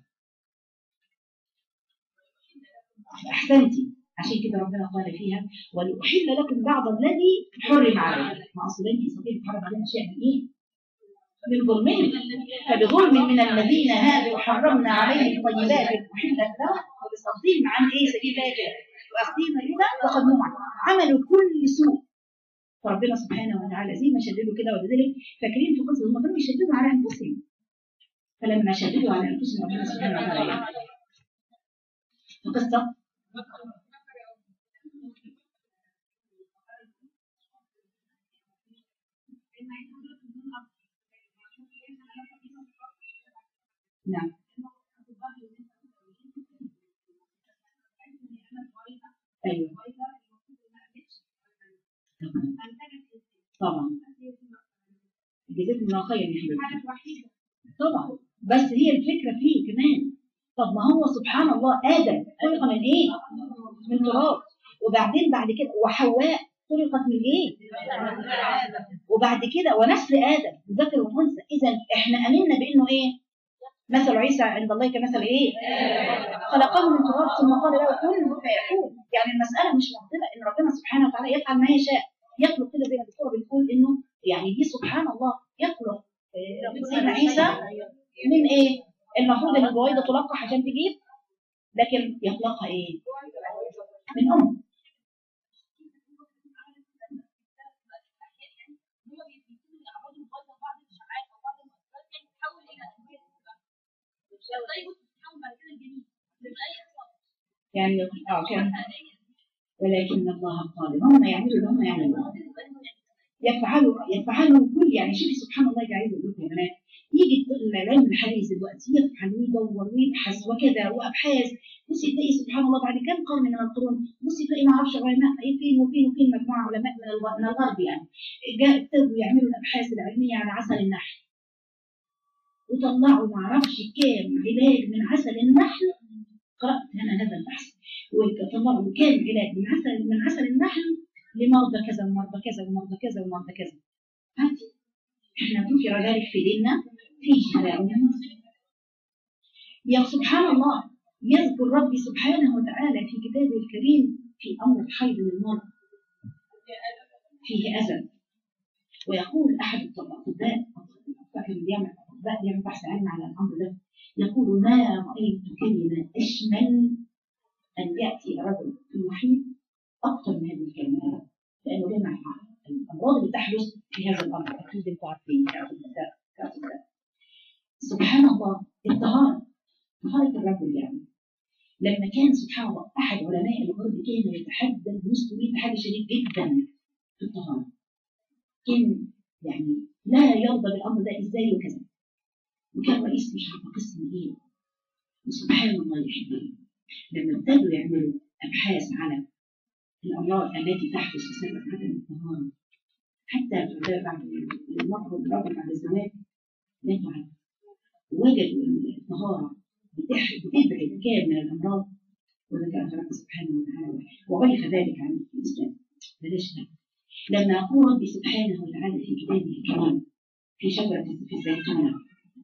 احسنتي عشان كده ربنا قال فيها ولأحل لكم بعض الذي حرم عليكم ما اصل انت صديق حرم علينا اشياء من ايه؟ من ظلمهم فبظلم من الذين هادوا حرمنا عليهم طيبات احلت لهم وبصدهم عن ايه سبيل الله واخذهم الربا وخدموهم عملوا كل سوء فربنا سبحانه وتعالى زي ما شددوا كده ولذلك فاكرين في قصه هم كانوا يشددوا على انفسهم فلما شددوا على انفسهم ربنا سبحانه وتعالى في قصه نعم ايوه طبعا جزاكم الله خير يا حبيبتي طبعا بس هي الفكره فيه كمان طب ما هو سبحان الله ادم خلق من ايه؟ من تراب وبعدين بعد كده وحواء خلقت من ايه؟ وبعد كده ونسل ادم ذكر وانثى اذا احنا امنا بانه ايه؟ مثل عيسى عند الله كمثل ايه؟ خلقه من تراب ثم قال له كن فيكون يعني المساله مش معضله ان ربنا سبحانه وتعالى يفعل ما يشاء يخلق كده زي ما الدكتوره بتقول انه يعني دي سبحان الله يخلق سيدنا عيسى من ايه؟ المفروض ان البويضه تلقح عشان تجيب لكن يخلقها ايه؟ من ام يعني اه كان ولكن الله قال هم يعملوا هم يعملوا يفعلوا يفعلوا كل يعني شوفي سبحان الله اللي عايز اقول لكم يا بنات يجي العلم الحديث دلوقتي يفعل ويدور ويبحث وكذا وابحاث بصي تلاقي سبحان الله بعد كم قرن من القرون بصي تلاقي ما اعرفش علماء ايه فين وفين وفين مجموعه علماء من الغ- من الغرب يعني جاء ابتدوا يعملوا الابحاث العلميه على عسل النحل وطلعوا ما اعرفش كام علاج من عسل النحل قرات انا هذا البحث وطلعوا كام علاج من عسل من عسل النحل لمرضى كذا ومرضى كذا ومرضى كذا ومرضى كذا هاتي احنا ذكر ذلك في ديننا في شرائع مصر يا سبحان الله يذكر ربي سبحانه وتعالى في كتابه الكريم في امر الحيض للمرء فيه اذى ويقول احد الاطباء اللي بيعمل اطباء بيعمل بحث علمي على الامر ده يقول ما رايت كلمه اشمل ان ياتي رجل في المحيط اكثر من هذه الكلمه لانه جمع الامراض اللي تحدث في هذا الامر اكيد انتم عارفين كاطباء كاطباء سبحان الله الطهاره طهاره الرجل يعني لما كان سبحان الله احد علماء الغرب كان يتحدى المسلمين تحدي شديد جدا في الطهاره كان يعني لا يرضى بالامر ده ازاي وكذا وكان رئيس مش عارفه قسم ايه وسبحان الله يا حبيبي لما ابتدوا يعملوا ابحاث على الامراض التي تحدث بسبب عدم الطهاره حتى بعد المرأة والرجل بعد الزواج لا تعد وجدوا ان الطهاره بتح- بتبعد كام من الامراض وذكر رب سبحانه وتعالى وعرف ذلك عن الاسلام بلاش ده لما يقول ربي سبحانه وتعالى في كتابه الكريم في شجرة في الزيتونة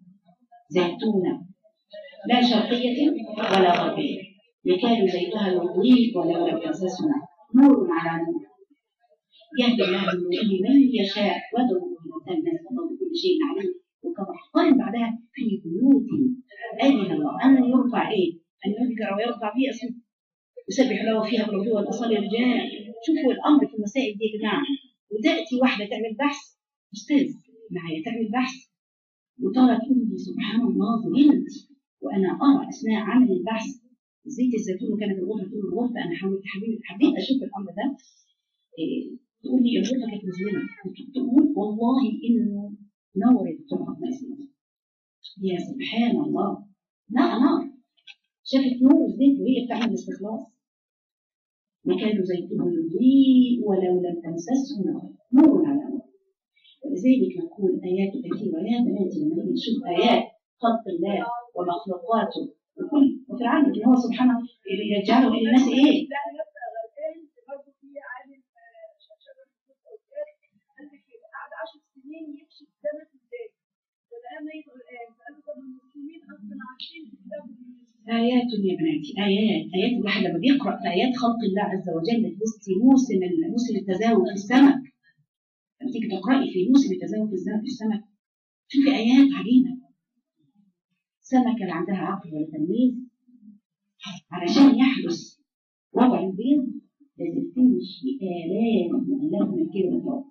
زيتونة لا شرقية ولا غربية يكاد زيتها يضيء ولو لم تمسسه نور على نور يهدي الله بنوره من يشاء ويضرب به الناس والله بكل شيء عليم وكما قال بعدها في بيوت أذن الله أن يرفع إيه؟ أن يذكر ويرفع فيه اسمه يسبح له فيها بالغدو والأصال رجال شوفوا الأمر في المسائل دي يا جماعة وتأتي واحدة تعمل بحث أستاذ معايا تعمل بحث وترى تقول لي سبحان الله ظلمت وأنا أرى أثناء عمل البحث زيت الزيتون وكانت الغرفة تقول الغرفة أنا حاولت حبيبي حبيت أشوف الأمر ده إيه تقول لي الغرفه كانت مظلمه تقول والله انه نورت طرقة ناس يا سبحان الله نار نار شافت نور الزيت وهي بتعمل الاستخلاص مكان زيته يضيء ولو لم تمسسه نار نور على نور ولذلك نقول ايات كثيره يا بناتي لما نيجي نشوف ايات خلق الله ومخلوقاته وكل وفي العالم ان هو سبحانه يجعله الى الناس ايه؟ لا نفسها غلبان برضه في عالم آه، شجره الفوتوغراف قال لك قعد 10 سنين يمشي في سنه ازاي فلقى ما القران فقال له طب المسلمين اصلا عارفين كتاب آيات يا بناتي آيات آيات الواحد لما بيقرأ في آيات خلق الله عز وجل تبصي موسم ال- موسم التزاوج في السمك لما تيجي تقرأي في موسم التزاوج في الزمن- في السمك شوفي آيات عجيبة سمكة لا عندها عقل ولا تمييز علشان يحدث وضع البيض لازم تمشي آلاف وآلاف من الكيلومترات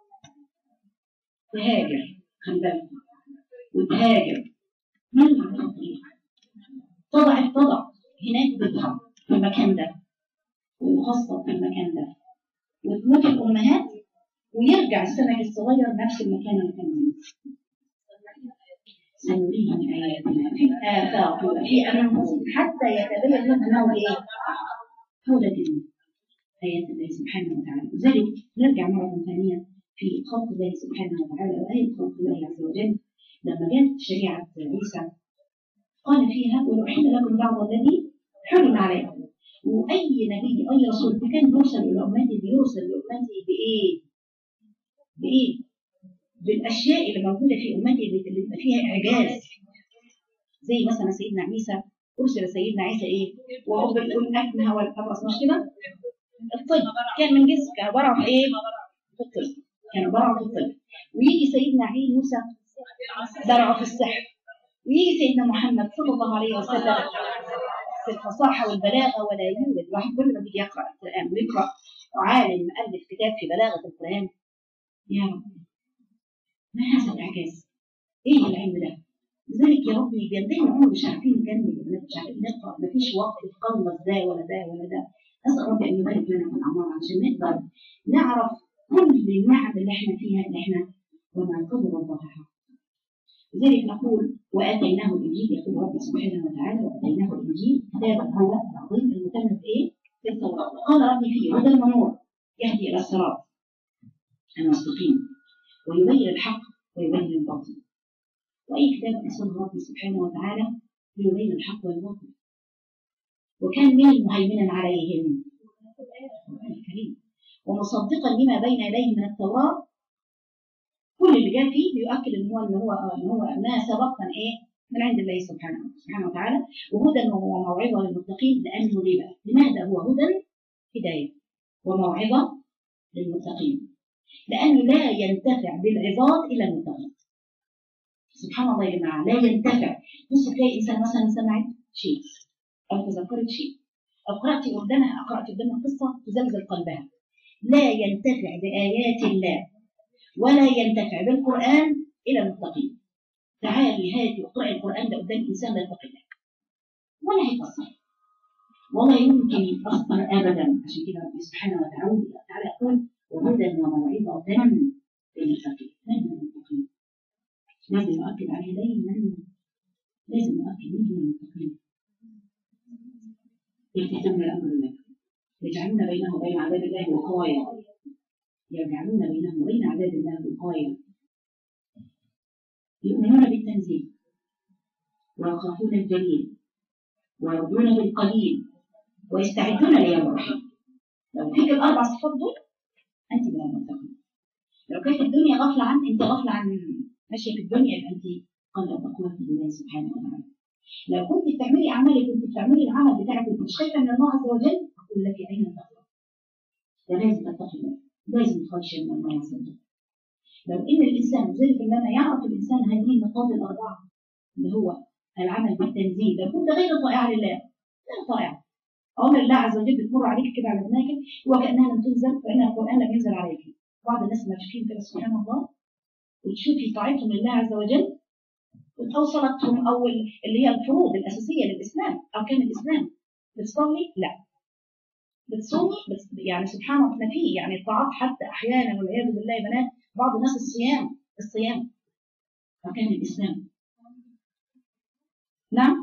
تهاجر خلي بالك وتهاجر من على الطريق تضع تضع هناك بيضها في المكان ده ويخصب في المكان ده وتموت الأمهات ويرجع السمك الصغير نفس المكان اللي كان فيه سنريهم آياتنا في الآفاق وفي أنفسهم حتى يتبين لهم أنه إيه؟ هو ده دين آيات الله سبحانه وتعالى لذلك نرجع مرة ثانية في خلق الله سبحانه وتعالى وآية خلق الله عز وجل لما جاءت شريعة عيسى قال فيها ولأحل لكم بعض الذي حرم عليكم وأي نبي أي رسول كان بيرسل إلى أمته بيرسل لأمته بإيه؟ بإيه؟ بالأشياء اللي موجودة في أمته اللي اللي بيبقى فيها إعجاز زي مثلا سيدنا عيسى أرسل سيدنا عيسى إيه؟ وهو بيقول أكمه والأبرص مش كده؟ الطب كان من جنس كان عبارة عن إيه؟ في الطب كان عبارة عن الطب ويجي سيدنا عيسى موسى زرعه في السحر ويجي سيدنا محمد صلى الله عليه وسلم في الفصاحة والبلاغة ولا يوجد واحد كل ما بيجي يقرأ القرآن ويقرأ عالم مؤلف كتاب في بلاغة القرآن يا رب ما هذا الإعجاز؟ إيه العلم ده؟ لذلك يا رب بيدينا عمر مش عارفين نكمل مش عارفين نقرأ مفيش وقت تخلص ده ولا ده ولا ده أسأل ربي أن يبارك لنا في الأعمار عشان نقدر نعرف كل النعم اللي احنا فيها اللي احنا وما قدر الله حق لذلك نقول واتيناه الانجيل يقول رب سبحانه وتعالى واتيناه الانجيل كتابا هو العظيم المتم في ايه؟ في التوراه قال ربي فيه هدى ونور يهدي الى الصراط المستقيم ويبين الحق ويبين الباطل واي كتاب ارسله ربي سبحانه وتعالى ليبين الحق والباطل وكان من مهيمنا عليهم القرآن الكريم ومصدقا لما بين يديه من التوراه كل اللي جاء فيه بيؤكد ان هو ان هو ان هو ما سبق من ايه؟ من عند الله سبحانه سبحانه وتعالى وهدى وموعظه للمتقين لانه ليه بقى؟ لماذا هو هدى؟ هدايه وموعظه للمتقين لانه لا ينتفع بالعظات الا المتقين سبحان الله يا جماعه لا ينتفع بص تلاقي انسان مثلا سمعت شيء او تذكرت شيء او قرات قدامها قرات قدامها قصه تزلزل قلبها لا ينتفع بايات الله ولا ينتفع بالقرآن إلى المتقين تعالي هاتي واقرأي القرآن ده قدام إنسان لا يتقي الله ولا هيتأثر ولا يمكن يتأثر أبدا عشان كده ربي سبحانه وتعالى تعالى يقول وهدى وموعظة للمتقين من هم المتقين لازم نؤكد عليه دايما لازم نؤكد من هم المتقين يلتزمون الأمر الله يجعلون بينه وبين عذاب الله وقاية يجعلون بينهم وبين عذاب الله وقاية يؤمنون بالتنزيل ويخافون الجليل ويرضون بالقليل ويستعدون ليوم الرحيل لو فيك الأربع صفات دول أنت من المتقين لو كانت الدنيا غفلة عن أنت غفلة عن ماشية في الدنيا يبقى أنت قل تقوى في الله سبحانه وتعالى لو كنت بتعملي أعمالك كنت بتعملي العمل بتاعك كنت مش خايفة من الله عز وجل أقول لك أين تقوى ولازم تتقي الله لازم تخشى من الله عز وجل لو ان الانسان ذلك لما يعرف الانسان هذه النقاط الاربعه اللي هو العمل بالتنزيل لو كنت غير طائع لله غير طائع امر الله عز وجل بتمر عليك كده على دماغك وكانها لم تنزل وان القران لم ينزل عليك بعض الناس ماشيين كده سبحان الله وتشوفي طاعتهم لله عز وجل وتوصلتهم او اللي هي الفروض الاساسيه للاسلام او كان الاسلام بتصلي لا بتصومي بس يعني سبحان الله ما فيه يعني الطاعات حتى احيانا والعياذ بالله يا بنات بعض الناس الصيام الصيام مكان الاسلام نعم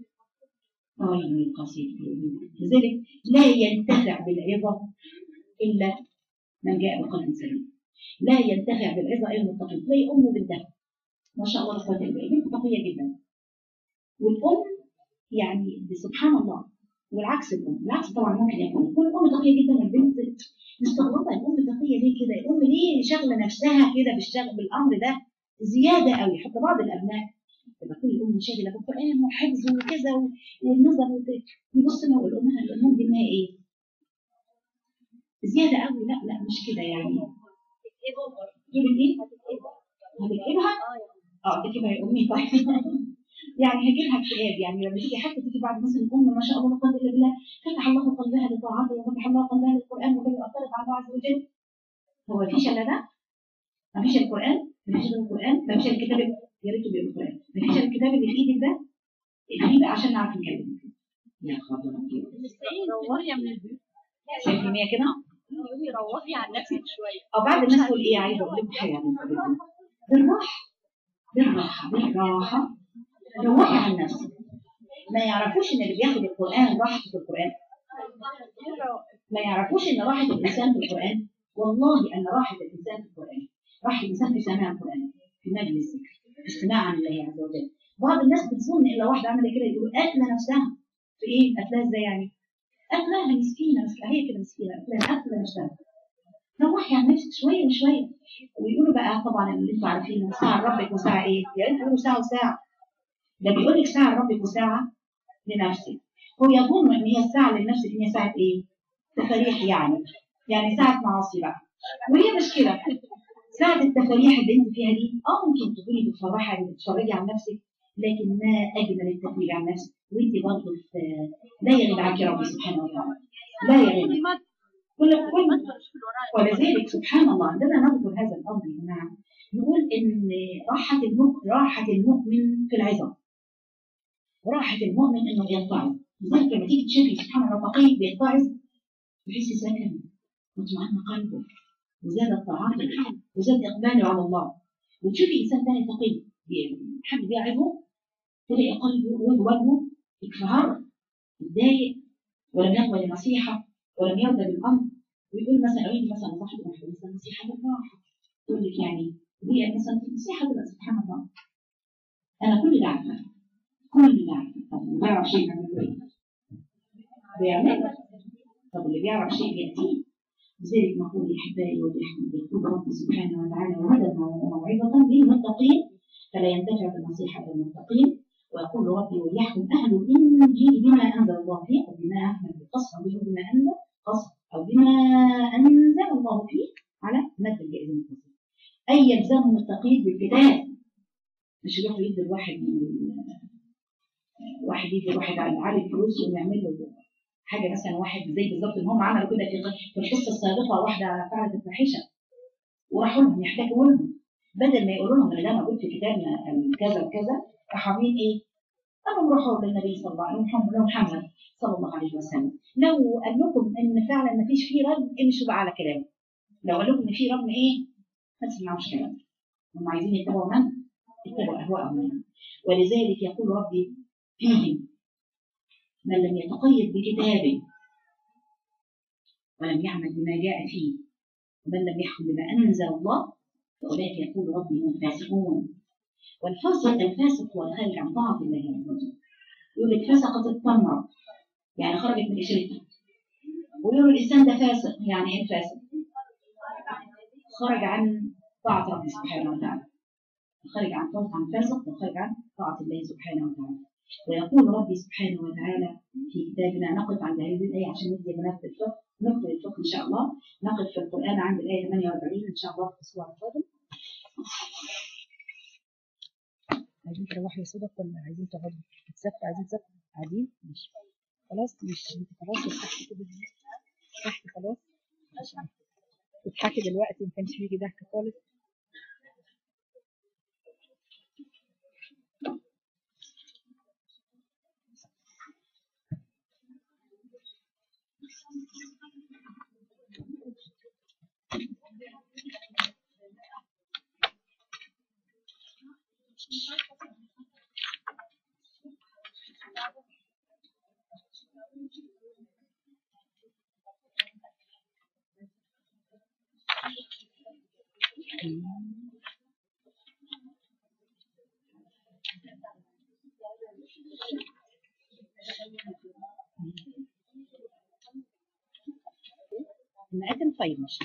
ويل للقاسية قلوبهم لذلك لا ينتفع بالعظة إلا من جاء بقلب سليم لا ينتفع بالعظة إلا المتقي تلاقي أمه بنتها ما شاء الله لا قوة إلا بالله بنت تقية جدا والأم يعني سبحان الله والعكس الأم العكس طبعا ممكن يكون كل أم تقية جدا والبنت مستغربة الأم تقية ليه كده الأم ليه شغلة نفسها كده بالشغل بالأمر ده زيادة قوي حتى بعض الأبناء تبقى كل أم شاغلة بالقرآن وحفظ وكذا والنظر وت- يبص له الأم الأم دي إنها إيه؟ زيادة قوي لا لا مش كده يعني تقول إيه؟ هتكتبها؟ اه تكتبها يا أمي طيب يعني هجيبها اكتئاب يعني لما تيجي حتى تيجي بعد مثلا الام ما شاء الله لا قوه الا بالله فتح الله قلبها لطاعته وفتح الله قلبها للقران وكذا اثرت على الله عز وجل هو ما فيش الا ده؟ ما فيش القران؟ ما فيش غير القران؟ ما فيش الكتاب يا ريت يبقى القران ما فيش الكتاب اللي في ايدك ده؟ اقفليه بقى عشان نعرف نتكلم يا خبر أبيض. روحي من البيت شايف المية كده؟ روحي عن نفسك شويه او بعد الناس تقول ايه عايزه اقول لكم حاجه بالراحه بالراحه بالراحه روحي عن نفسك ما يعرفوش ان اللي بياخد القران راحته في القران ما يعرفوش ان راحه الانسان في القران والله ان راحه الانسان في القران راحه الانسان في سماع القران في مجلس في استماع عن الله عز وجل بعض الناس بتظن ان لو واحده عملت كده يقول قاتله نفسها في ايه قتلها ازاي يعني قتلها مسكينه مسكينه هي كده مسكينه قتلها قتله نفسها روحي عن نفسك شويه وشويه ويقولوا بقى طبعا اللي انتوا عارفينه ساعه لربك وساعه ايه؟ يا ريت تقولوا ساعه وساعه ده بيقول لك ساعه لربك وساعه لنفسك هو يظن ان هي الساعه لنفسك ان هي ساعه ايه؟ تفاريح يعني يعني ساعه معاصي بقى وهي مش كده ساعه التفاريح اللي انت فيها دي اه ممكن تكوني بتفرحي او بتتفرجي عن نفسك لكن ما اجمل التفريج عن نفسك وانت برضه في لا يغيب عنك ربي سبحانه وتعالى لا يغيب كل كل ولذلك سبحان الله عندما نذكر هذا الامر يا جماعه نقول ان راحه المؤمن راحه المؤمن في العظه راحه المؤمن انه يتعظ لذلك لما تيجي تشوفي سبحان الله تقي بيتعظ تحسي سكن واطمئن قلبه وزاد طاعته وزاد اقباله على الله وتشوفي انسان ثاني تقي بي- حد بيعظه تلاقي قلبه وجهه يتفهر يتضايق ولم يقبل النصيحه ولم يرضى بالامر ويقول مثلا اريد مثلا صاحب واحده مثلا نصيحه بالراحه تقول لك يعني هي مثلا نصيحه تبقى سبحان الله انا كل ده عارفه كل ده عارفه طب اللي بيعرف شيء بيعمله ايه؟ بيعمله طب اللي بيعرف شيء بيأتيه لذلك نقول يا احبائي وبحمد يقول رب سبحانه وتعالى وهدى وموعظه للمتقين فلا ينتفع بالنصيحه للمتقين ويقول ربي وليحكم اهل الانجيل بما انزل الله فيه او بما اهل القصر او بما انزل قصر او بما انزل الله فيه على مد الجائزه المتصله اي يلزمهم التقييد بالكتاب مش يروح يدي الواحد من ال- واحد يدي واحد على عالي فلوس ويعمل له حاجه مثلا واحد زي بالظبط ان هم عملوا كده في في القصه السابقه واحده فعلت الفاحشه وراحوا لهم يحتكوا لهم بدل ما يقولوا لهم ان ده موجود في كتابنا كذا وكذا راحوا عاملين ايه؟ قالوا روحوا للنبي صلى الله عليه وسلم له محمد صلى الله عليه وسلم لو قال لكم ان فعلا ما فيش فيه رد امشوا بقى على كلامه لو قال لكم ان في رد ايه؟ ما تسمعوش كلامه هم عايزين يتبعوا من؟ يتبعوا اهواءهم ولذلك يقول ربي فيهم من لم يتقيد بكتابه ولم يعمل بما جاء فيه ومن لم يحكم بما انزل الله فاولئك يقول ربي هم الفاسقون والفاسق الفاسق هو الخارج عن طاعه الله عز وجل يقول لك فسقت التمره يعني خرجت من قشرتها ويقول الانسان ده فاسق يعني ايه فاسق؟ خرج عن طاعه ربي سبحانه وتعالى خرج عن طاعه عن فاسق وخرج عن طاعه الله سبحانه وتعالى ويقول ربي سبحانه وتعالى في كتابنا نقف عند هذه الآية عشان ندي بنات الفقه نقرأ الفقه إن شاء الله نقف في القرآن عند الآية 48 إن شاء الله في الأسبوع القادم عايزين تروحوا يا صدق ولا عايزين تقعدوا تتسافروا عايزين تسافروا قاعدين ماشي خلاص مش انت خلاص ارتحتي كده ارتحتي خلاص تضحكي دلوقتي ما كانش فيكي ضحك خالص مئة طيب مش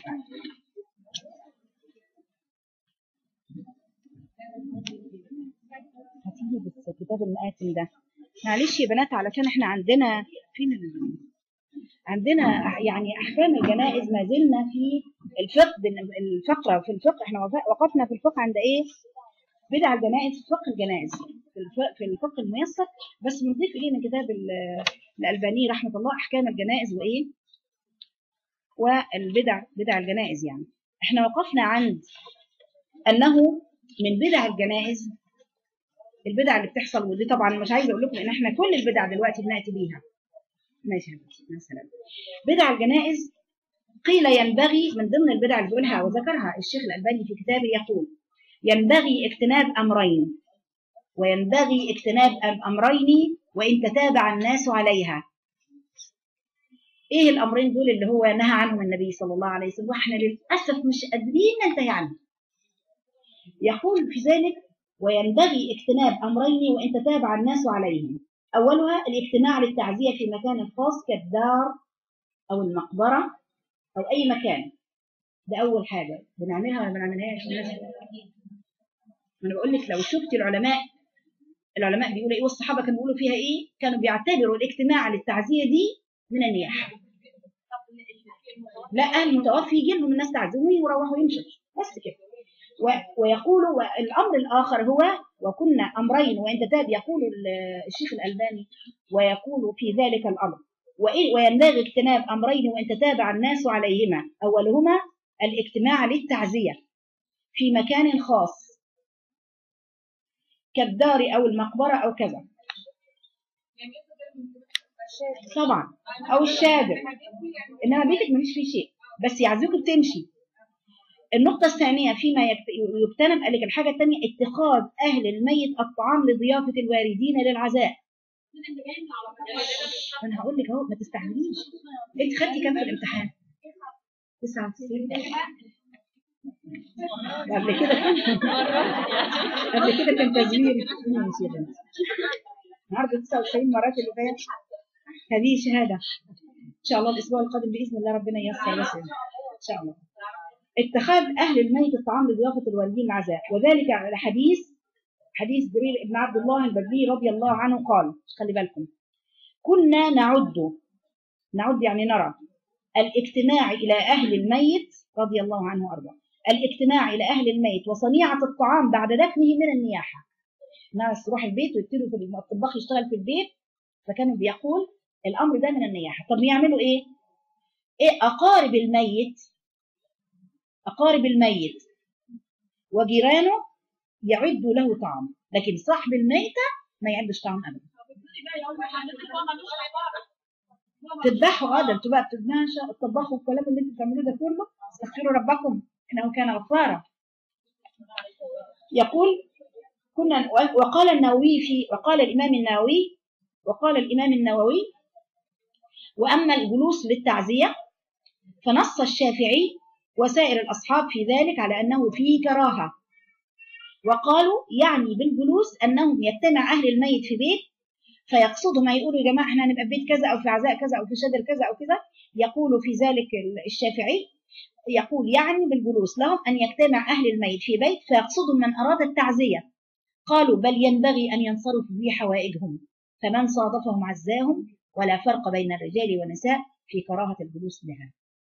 هتيجي بس كتاب المآتم ده معلش يا بنات علشان احنا عندنا فين ال- عندنا أح- يعني احكام الجنائز ما زلنا في الفقه بن- الفقره في الفقه احنا وف- وقفنا في الفقه عند ايه بدع الجنائز في فقه الجنائز في الفقه, في الفقه الميسر بس بنضيف اليه من كتاب ال- الالباني رحمه الله احكام الجنائز وايه والبدع بدع الجنائز يعني احنا وقفنا عند انه من بدع الجنائز البدع اللي بتحصل ودي طبعا مش عايزه اقول لكم ان احنا كل البدع دلوقتي بناتي بيها ماشي يا حبيبتي مثلا بدع الجنائز قيل ينبغي من ضمن البدع اللي بيقولها وذكرها الشيخ الالباني في كتابه يقول ينبغي اجتناب امرين وينبغي اجتناب أم- امرين وان تتابع الناس عليها ايه الامرين دول اللي هو نهى عنهم النبي صلى الله عليه وسلم واحنا للاسف مش قادرين ننتهي عنهم يقول في ذلك وينبغي اجتناب امرين وان تتابع الناس عليهم اولها الاجتماع للتعزيه في مكان خاص كالدار او المقبره او اي مكان ده اول حاجه بنعملها ولا ما بنعملهاش الناس ما انا بقول لك لو شفت العلماء العلماء بيقولوا ايه والصحابه كانوا بيقولوا فيها ايه كانوا بيعتبروا الاجتماع للتعزيه دي من النياحه لا المتوفي يجي لهم الناس تعزمه ويروحوا يمشوا بس كده و- ويقول والامر الاخر هو وكنا امرين وان تتاب يقول ال- الشيخ الالباني ويقول في ذلك الامر وإيه- وينبغي اجتناب امرين وان تتابع الناس عليهما اولهما الاجتماع للتعزيه في مكان خاص كالدار او المقبره او كذا طبعا او الشادر انما بيتك مفيش فيه شيء بس يعزوك بتمشي النقطة الثانية فيما يكت- يجتنب قال لك الحاجة الثانية اتخاذ أهل الميت الطعام لضيافة الواردين للعزاء. أنا هقول لك أهو ما تستعجليش. أنت خدتي كام في الامتحان؟ 99 قبل كده قبل كده كان تزوير ماشي يا بنتي. النهارده 99 مرات اللي فاتت هذه شهادة إن شاء الله الأسبوع القادم بإذن الله ربنا ييسر بس إن شاء الله اتخاذ أهل الميت الطعام لضيافة الوالدين العزاء وذلك على حديث حديث جرير بن عبد الله البدري رضي الله عنه قال خلي بالكم كنا نعد نعد يعني نرى الاجتماع إلى أهل الميت رضي الله عنه وأرضاه الاجتماع إلى أهل الميت وصنيعة الطعام بعد دفنه من النياحة ناس تروح البيت ويبتدوا في الطباخ يشتغل في البيت فكانوا بيقول الأمر ده من النياحة طب يعملوا إيه؟ إيه أقارب الميت أقارب الميت وجيرانه يعدوا له طعام لكن صاحب الميتة ما يعدش طعام أبدا تذبحوا اه ده انتوا بقى بتتماشى الطباخ والكلام اللي انتوا بتعملوه ده كله استغفروا ربكم انه كان غفارا يقول كنا وقال النووي في وقال الامام النووي وقال الامام النووي واما الجلوس للتعزيه فنص الشافعي وسائر الاصحاب في ذلك على انه فيه كراهه وقالوا يعني بالجلوس انهم يجتمع اهل الميت في بيت فيقصدوا ما يقولوا يا جماعه احنا هنبقى في بيت كذا او في عزاء كذا او في شجر كذا او كذا يقول في ذلك الشافعي يقول يعني بالجلوس لهم ان يجتمع اهل الميت في بيت فيقصدوا من اراد التعزيه قالوا بل ينبغي ان ينصرفوا في حوائجهم فمن صادفهم عزاهم ولا فرق بين الرجال والنساء في كراهه الجلوس لها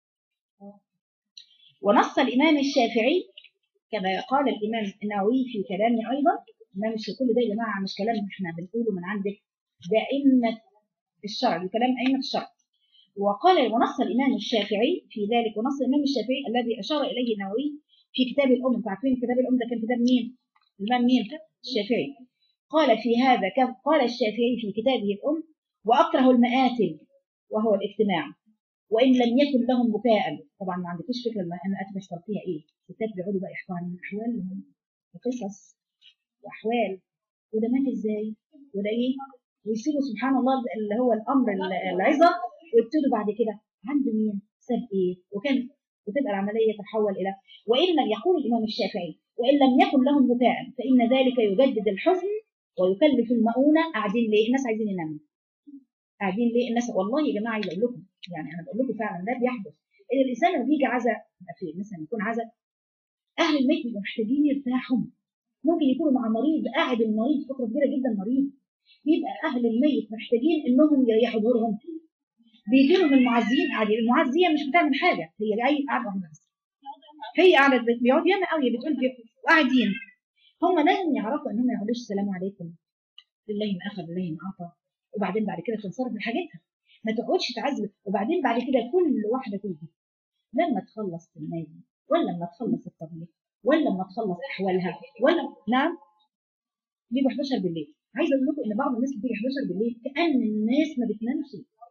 ونص الامام الشافعي كما قال الامام النووي في كلامه ايضا ما مش كل ده يا جماعه مش كلام احنا بنقوله من عندك ده أئمة الشرع كلام أئمة الشرع وقال ونص الإمام الشافعي في ذلك ونص الإمام الشافعي الذي أشار إليه النووي في كتاب الأم أنتوا عارفين كتاب الأم ده كان كتاب مين؟ الإمام مين؟ الشافعي قال في هذا قال الشافعي في كتابه الأم وأكره المآتل وهو الاجتماع وإن لم يكن لهم بكاء طبعا ما عندكوش فكرة المآتل بيحصل فيها إيه؟ الستات بيقعدوا بقى يحكوا عن أحوالهم وقصص واحوال وده مات ازاي وده ايه ويسيبوا سبحان الله اللي هو الامر ال- العظه ويبتدوا بعد كده عنده مين ساب ايه وكان وتبقى العمليه تتحول الى وان لم يقول الامام الشافعي وان لم يكن لهم متاع فان ذلك يجدد الحزن ويكلف المؤونه قاعدين ليه الناس عايزين يناموا قاعدين ليه الناس والله يا جماعه عايزه اقول لكم يعني انا بقول لكم فعلا ده بيحدث ان الانسان لما بيجي عزاء في مثلا يكون عزاء اهل الميت بيبقوا محتاجين يرتاحوا ممكن يكونوا مع مريض قاعد المريض فتره كبيره جدا مريض بيبقى اهل الميت محتاجين انهم يريحوا دورهم بيجي لهم المعزين قاعدين المعزيه مش بتعمل حاجه هي جاي قاعده واحده بس هي قاعده بت- بيقعدوا ياما قوي بتقول كده وقاعدين هم لازم يعرفوا انهم ما يقولوش السلام عليكم لله ما اخذ لله ما اعطى وبعدين بعد كده تنصرف لحاجتها ما تقعدش تعذب وبعدين بعد كده كل واحده تيجي لما تخلص النادي ولا لما تخلص الطبيخ ولا لما تخلص احوالها ولا نعم بيجوا 11 بالليل عايزه اقول لكم ان بعض الناس بتيجي 11 بالليل كان الناس ما بتنامش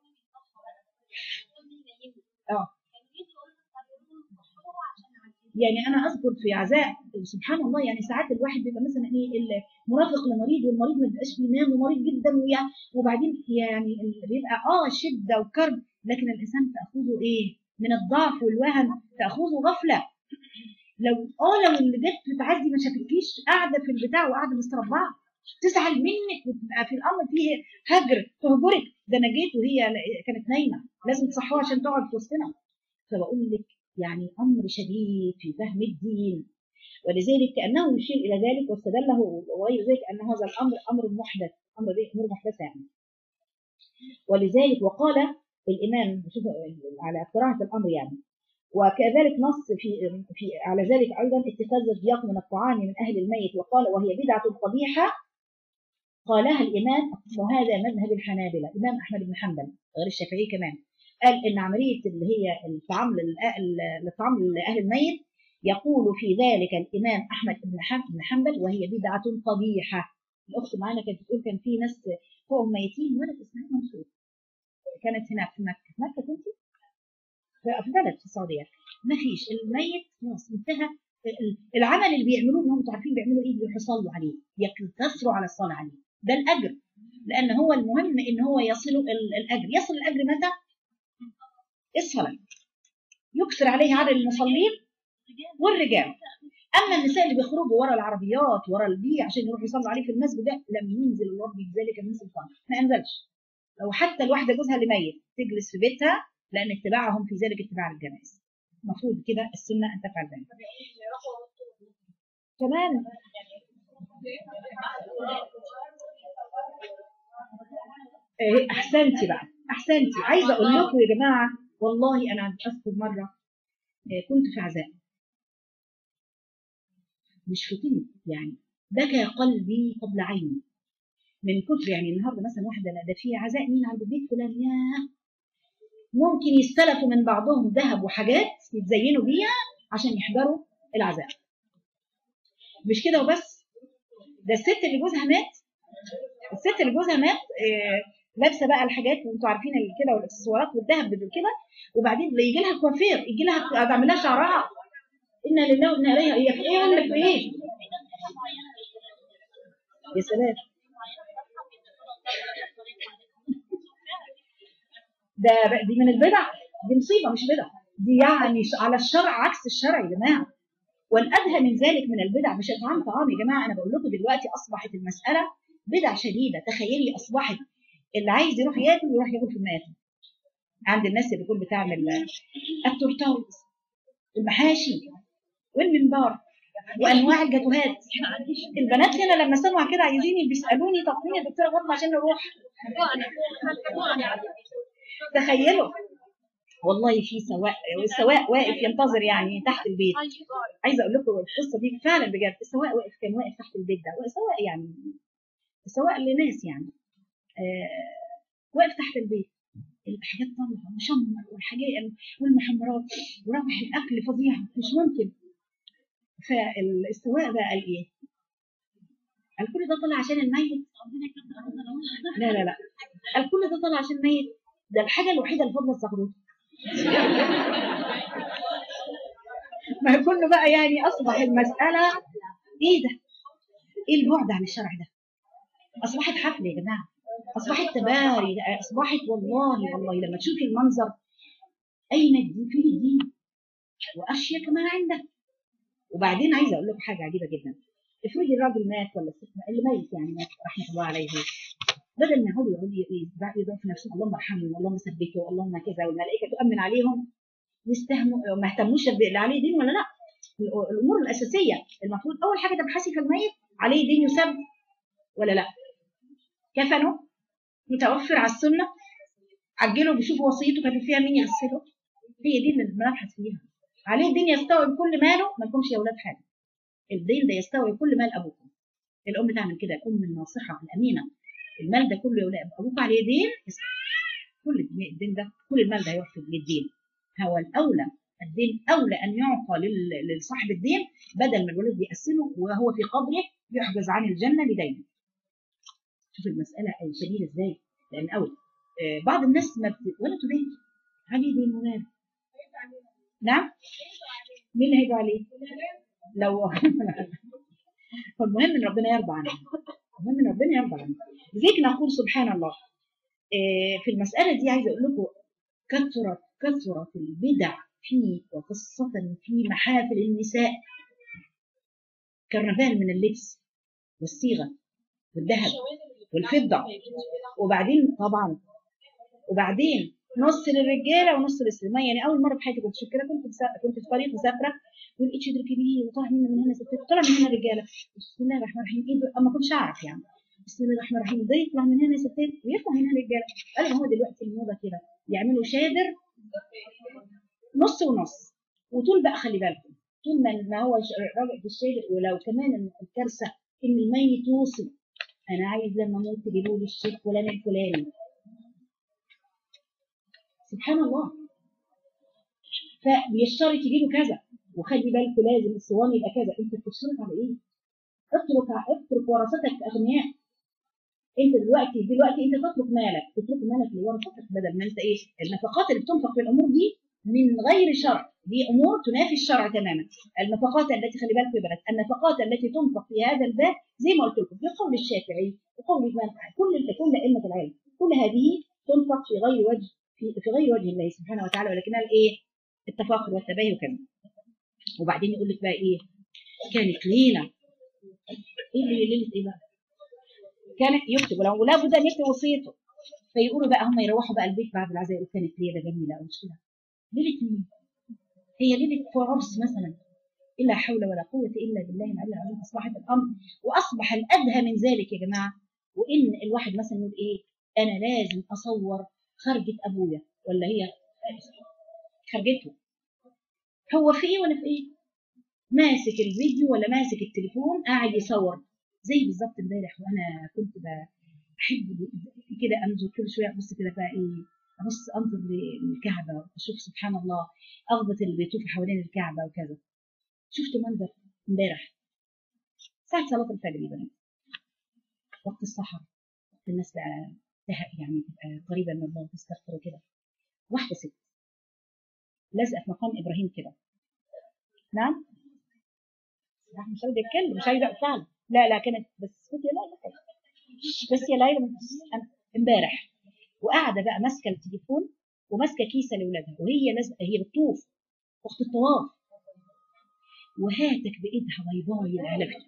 اه يعني انا اذكر في عزاء سبحان الله يعني ساعات الواحد بيبقى مثلا ايه المرافق لمريض والمريض ما بيبقاش بينام ومريض جدا ويعني وبعدين يعني ال- بيبقى اه شده وكرب لكن الانسان تاخذه ايه؟ من الضعف والوهن تاخذه غفله لو اه لو اللي جت بتعدي ما شافتكيش قاعده في البتاع وقاعده مستربعه تزعل منك وتبقى في الامر فيه هجر تهجرك ده انا جيت وهي ل- كانت نايمه لازم تصحوها عشان تقعد في وسطنا فبقول لك يعني امر شديد في فهم الدين ولذلك كانه يشير الى ذلك واستدله وغير ذلك ان هذا الامر امر محدث امر ايه امور محدثه يعني ولذلك وقال الامام شوف على قراءه الامر يعني وكذلك نص في في على ذلك ايضا اتخاذ الضياق من الطعام من اهل الميت وقال وهي بدعه قبيحه قالها الامام وهذا مذهب الحنابله الامام احمد بن حنبل غير الشافعي كمان قال ان عمليه اللي هي الطعام للأ- الطعام لاهل الميت يقول في ذلك الامام احمد بن حم- بن حنبل وهي بدعه قبيحه الاخت معانا كانت بتقول كان في ناس فوقهم ميتين ولد اسمها منصور كانت هنا في مكه مكه كنت في في بلد في السعوديه ما فيش الميت خلاص انتهى ال- العمل اللي بيعملوه انهم انتوا عارفين بيعملوا ايه بيروحوا يصلوا عليه يقتصروا على الصلاه عليه ده الاجر لان هو المهم ان هو يصل ال- الاجر يصل الاجر متى الصلاه يكثر عليه عدد المصلين والرجال اما النساء اللي بيخرجوا ورا العربيات ورا البيع عشان يروحوا يصلوا عليه في المسجد ده لم ينزل الله بذلك من سلطان ما انزلش لو حتى الواحده جوزها اللي ميت تجلس في بيتها لان اتباعهم في ذلك اتباع الجنائز المفروض كده السنه ان تفعل ذلك كمان إيه، احسنتي بقى احسنتي عايزه اقول لكم يا جماعه والله انا اذكر مره إيه، كنت في عزاء مش فطير يعني بكى قلبي قبل عيني من كتر يعني النهارده مثلا واحده لا ده في عزاء مين عند بيت فلان يا ممكن يستلفوا من بعضهم ذهب وحاجات يتزينوا بيها عشان يحضروا العزاء مش كده وبس ده الست اللي جوزها مات الست اللي جوزها مات آه، لابسه بقى الحاجات وانتوا عارفين ال- كده والاكسسوارات والذهب كده وبعدين يجي لها كوافير يجي لها تعمل لها شعرها انا لله وانا اليه هي في ايه ولا في ايه يا سلام ده بقى- دي من البدع دي مصيبه مش بدع دي يعني ش- على الشرع عكس الشرع يا جماعه والادهى من ذلك من البدع مش اطعام طعام يا جماعه انا بقول لكم دلوقتي اصبحت المساله بدع شديده تخيلي اصبحت اللي عايز يروح ياكل يروح ياكل في المآكل عند الناس اللي بتكون بتعمل التورتات المحاشي والمنبار وانواع الجاتوهات البنات هنا لما سمعوا كده عايزين بيسالوني طب فين يا دكتوره فاطمه عشان نروح تخيلوا والله في سواق والسواق واقف ينتظر يعني تحت البيت عايزه اقول لكم القصه دي فعلا بجد السواق واقف كان واقف تحت البيت ده سواق يعني سواق لناس يعني آه واقف تحت البيت الحاجات طالعه مشمر والحاجات والمحمرات ورابح الاكل فظيع مش ممكن فالسواق بقى قال ايه؟ قال كل ده طلع عشان الميت لا لا لا قال كل ده طلع عشان الميت ده الحاجه الوحيده اللي فاضله الزغروطه ما هي كله بقى يعني اصبح المساله ايه ده ايه البعد عن الشرع ده اصبحت حفله يا جماعه اصبحت تباري اصبحت والله والله لما تشوفي المنظر اين الدين فين الدين واشيك ما عنده وبعدين عايزه اقول لكم حاجه عجيبه جدا افرضي الراجل مات ولا الست مات- اللي ميت يعني مات رحمه الله عليه بدل ما يقعدوا يقولوا يقولوا يدعوا في نفسهم اللهم ارحمه اللهم ثبته اللهم كذا والملائكه تؤمن عليهم يستهموا ما اهتموش باللي عليه دين ولا لا الأ- الامور الاساسيه المفروض اول حاجه تبحثي في الميت عليه دين يسب ولا لا كفنه متوفر على السنه عجلوا بيشوفوا وصيته كاتب فيها مين يغسله هي دي اللي بنبحث فيها عليه دين يستوعب كل ماله ما لكمش يا اولاد حاجه الدين ده يستوعب كل مال ابوكم الام تعمل كده الام الناصحه الامينه المال ده كله يا اولاد ابوك عليه دين يستوعب. كل الدين ده كل المال ده يوفي للدين هو الاولى الدين اولى ان يعطى لل- لصاحب الدين بدل ما الولد يقسمه وهو في قبره يحجز عن الجنه بدينه شوف المساله شديده ازاي لان اول آه، بعض الناس ما بت... ولا تدين عليه دين ومال نعم مين اللي هيبقى عليه لو فالمهم ان ربنا يرضى عنه المهم ان ربنا يرضى عنه لذلك نقول سبحان الله آه، في المساله دي عايزه اقول لكم كثرت كثرت البدع في وخاصه في محافل النساء كرنفال من اللبس والصيغه والذهب والفضه وبعدين طبعا وبعدين نص للرجاله ونص للسلمان يعني اول مره في حياتي كنت شكرا كنت بسا... كنت في طريق مسافره ولقيت شجر كبير وطلع من من هنا ستات طلع من هنا رجاله بسم الله الرحمن الرحيم ايه ده؟ اما كنتش اعرف يعني بسم الله الرحمن الرحيم ده يطلع من هنا ستات ويطلع من هنا رجاله قال هو دلوقتي الموضه كده يعملوا شادر نص ونص وطول بقى خلي بالكم طول ما ما هو ش- راجل في الشادر ولو كمان الكارثه ان الميت يوصل انا عايز لما اموت تجيبوا لي الشيخ فلان الفلاني سبحان الله فبيشترط يجيبوا كذا وخلي بالكوا لازم الصوان يبقى كذا انت بتشترط على ايه؟ اترك اترك ورثتك اغنياء انت دلوقتي دلوقتي انت تترك مالك تترك مالك لورثتك بدل ما انت ايه النفقات اللي بتنفق في الامور دي من غير شرع دي امور تنافي الشرع تماما النفقات التي خلي بالكم يا بنات النفقات التي تنفق في هذا الباب زي ما قلت لكم في قول الشافعي وقول الإمام كل كل ائمه العلم كل هذه تنفق في غير وجه في, في غير وجه الله سبحانه وتعالى ولكنها الايه التفاخر والتباهي وكذا وبعدين يقول لك بقى ايه كانت ليله ايه اللي ليله ايه بقى كانت يكتب ولو لابد ان يكتب وصيته فيقولوا بقى هم يروحوا بقى البيت بعد العزاء يقولوا كانت ليله جميله او مش كده ليله مين؟ هي ليله عرس مثلا إلا حول ولا قوة إلا بالله العلي العظيم أصبحت الأمر وأصبح الأدهى من ذلك يا جماعة وإن الواحد مثلا يقول إيه أنا لازم أصور خرجة أبويا ولا هي خرجته هو في إيه ولا في إيه ماسك الفيديو ولا ماسك التليفون قاعد يصور زي بالظبط امبارح وأنا كنت بحب كده أنظر كل شوية أبص كده بقى إيه أبص أنظر للكعبة أشوف سبحان الله أغبط اللي بيطوفوا حوالين الكعبة وكذا شفت منظر امبارح ساعة صلاة الفجر يا بنات وقت السحر وقت الناس بقى تهق يعني تبقى قريبة من الله تستغفر وكده واحدة ست لازقة في مقام إبراهيم كده نعم راح مش عايزة أتكلم مش عايزة فعلا لا لا كانت بس كنت يا ليلى بس يا ليلى أنا- امبارح وقاعدة بقى ماسكة التليفون وماسكة كيسة لأولادها وهي لازقة هي بتطوف وقت الطواف وهاتك بإيدها بيضاء على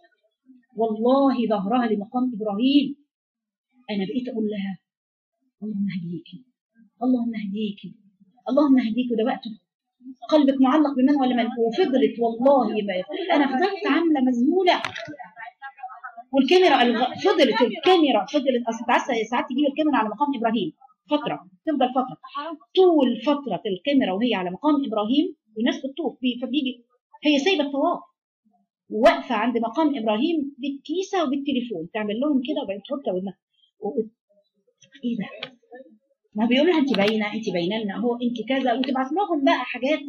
والله ظهرها لمقام إبراهيم أنا بقيت أقول لها اللهم اهديكي اللهم اهديكي اللهم اهديكي وده وقته قلبك معلق بمن ولا من وفضلت والله ما أنا فضلت عاملة مذهولة والكاميرا الغ- فضلت الكاميرا فضلت أصل تعس- ساعات تجيب الكاميرا على مقام إبراهيم فترة تفضل فترة طول فترة الكاميرا وهي على مقام إبراهيم والناس بتطوف بي- فبيجي هي سايبة الطواف واقفة عند مقام إبراهيم بالكيسة وبالتليفون تعمل لهم كده وبعدين تحط ودنها و- إيه ده؟ ما بيقولوا لها أنت باينة أنت باينة لنا أهو أنت كذا وتبعت لهم بقى حاجات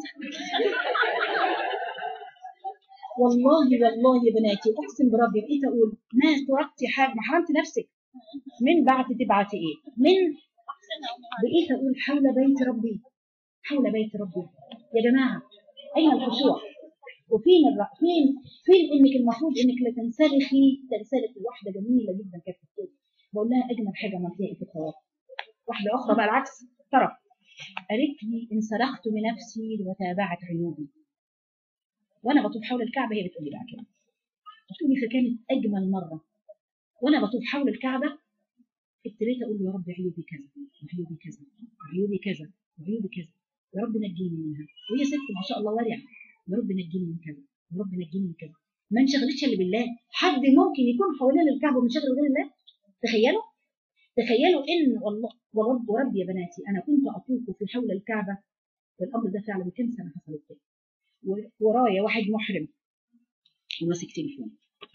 والله والله يا بناتي أقسم بربي بقيت أقول ما تركتي حاجة ما حرمت نفسك من بعد تبعتي إيه؟ من بقيت أقول حول بيت ربي حول بيت ربي يا جماعة أين الخشوع؟ وفين الر... فين فين انك المفروض انك لا تنسلخي تنسلخي واحده جميله جدا كانت بتقول بقول لها اجمل حاجه عملتيها ايه في الطواف واحده اخرى بقى العكس طرف قالت لي انسلخت بنفسي وتابعت عيوبي وانا بطوف حول الكعبه هي بتقول لي بقى كده بتقول لي فكانت اجمل مره وانا بطوف حول الكعبه ابتديت اقول يا رب عيوبي كذا وعيوبي كذا وعيوبي كذا وعيوبي كذا يا رب نجيني منها وهي ست ما شاء الله ورعه يا رب نجيني من كذا يا رب نجيني من كذا ما انشغلتش الا بالله حد ممكن يكون حوالين الكعبه ومنشغل غير الله تخيلوا تخيلوا ان والله ورب ورب يا بناتي انا كنت اطوف في حول الكعبه والامر ده فعلا من كام سنه حصلت كده ورايا واحد محرم وماسك تليفون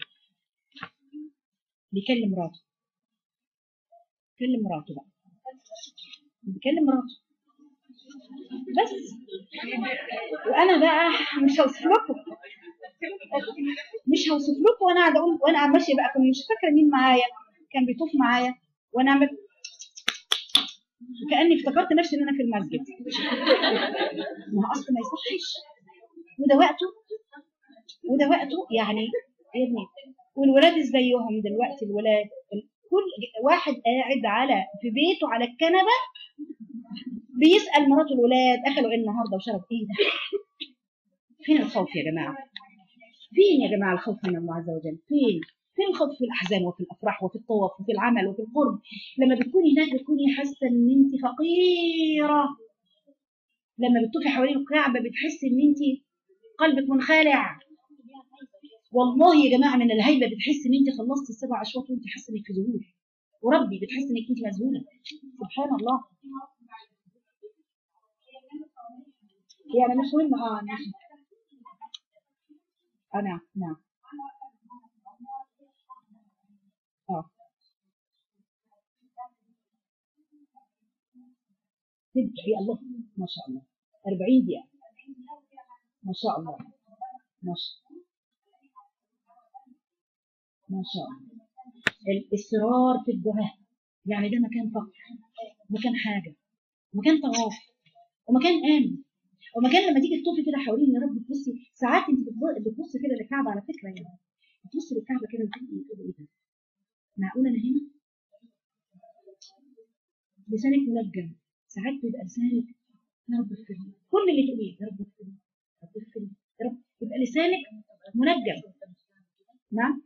بيكلم مراته بيكلم مراته بقى بيكلم مراته بس وانا بقى مش هوصف لكم مش هوصف لكم وانا قاعده اقول وانا ماشيه بقى كنت مش فاكره مين معايا كان بيطوف معايا وانا عمل كاني افتكرت نفسي ان انا في المسجد ما هو اصلا ما يصحش وده وقته وده وقته يعني يا ابني والولاد زيهم دلوقتي الولاد كل واحد قاعد على في بيته على الكنبه بيسال مراته الولاد اكلوا ايه النهارده وشرب ايه ده فين الخوف يا جماعه فين يا جماعه الخوف من الله عز وجل فين فين الخوف في الاحزان وفي الافراح وفي الطواف وفي العمل وفي القرب لما بتكوني هناك بتكوني حاسه ان انت فقيره لما بتطوفي حوالين الكعبه بتحسي ان انت قلبك منخلع والله يا جماعه من الهيبه بتحسي ان انت خلصتي السبع اشواط وانت حاسه انك في ذهول وربي بتحسي انك انت مذهوله سبحان الله يعني مش مهم اه مش اه نعم نعم اه تدعي الله ما شاء الله 40 دقيقة ما شاء الله ما شاء ما شاء الله الإصرار في الدعاء يعني ده مكان فقر مكان حاجة مكان طواف ومكان آمن ومكان لما تيجي تطوفي كده حوالين يا رب تبصي ساعات انت بتبصي كده للكعبه على فكره يعني بتبصي للكعبه كده وتقولي ايه ده معقول انا هنا لسانك ملجم ساعات بيبقى لسانك يا رب اغفر لي كل اللي تقوليه يا رب اغفر لي يا رب اغفر لي يا رب يبقى لسانك منجم نعم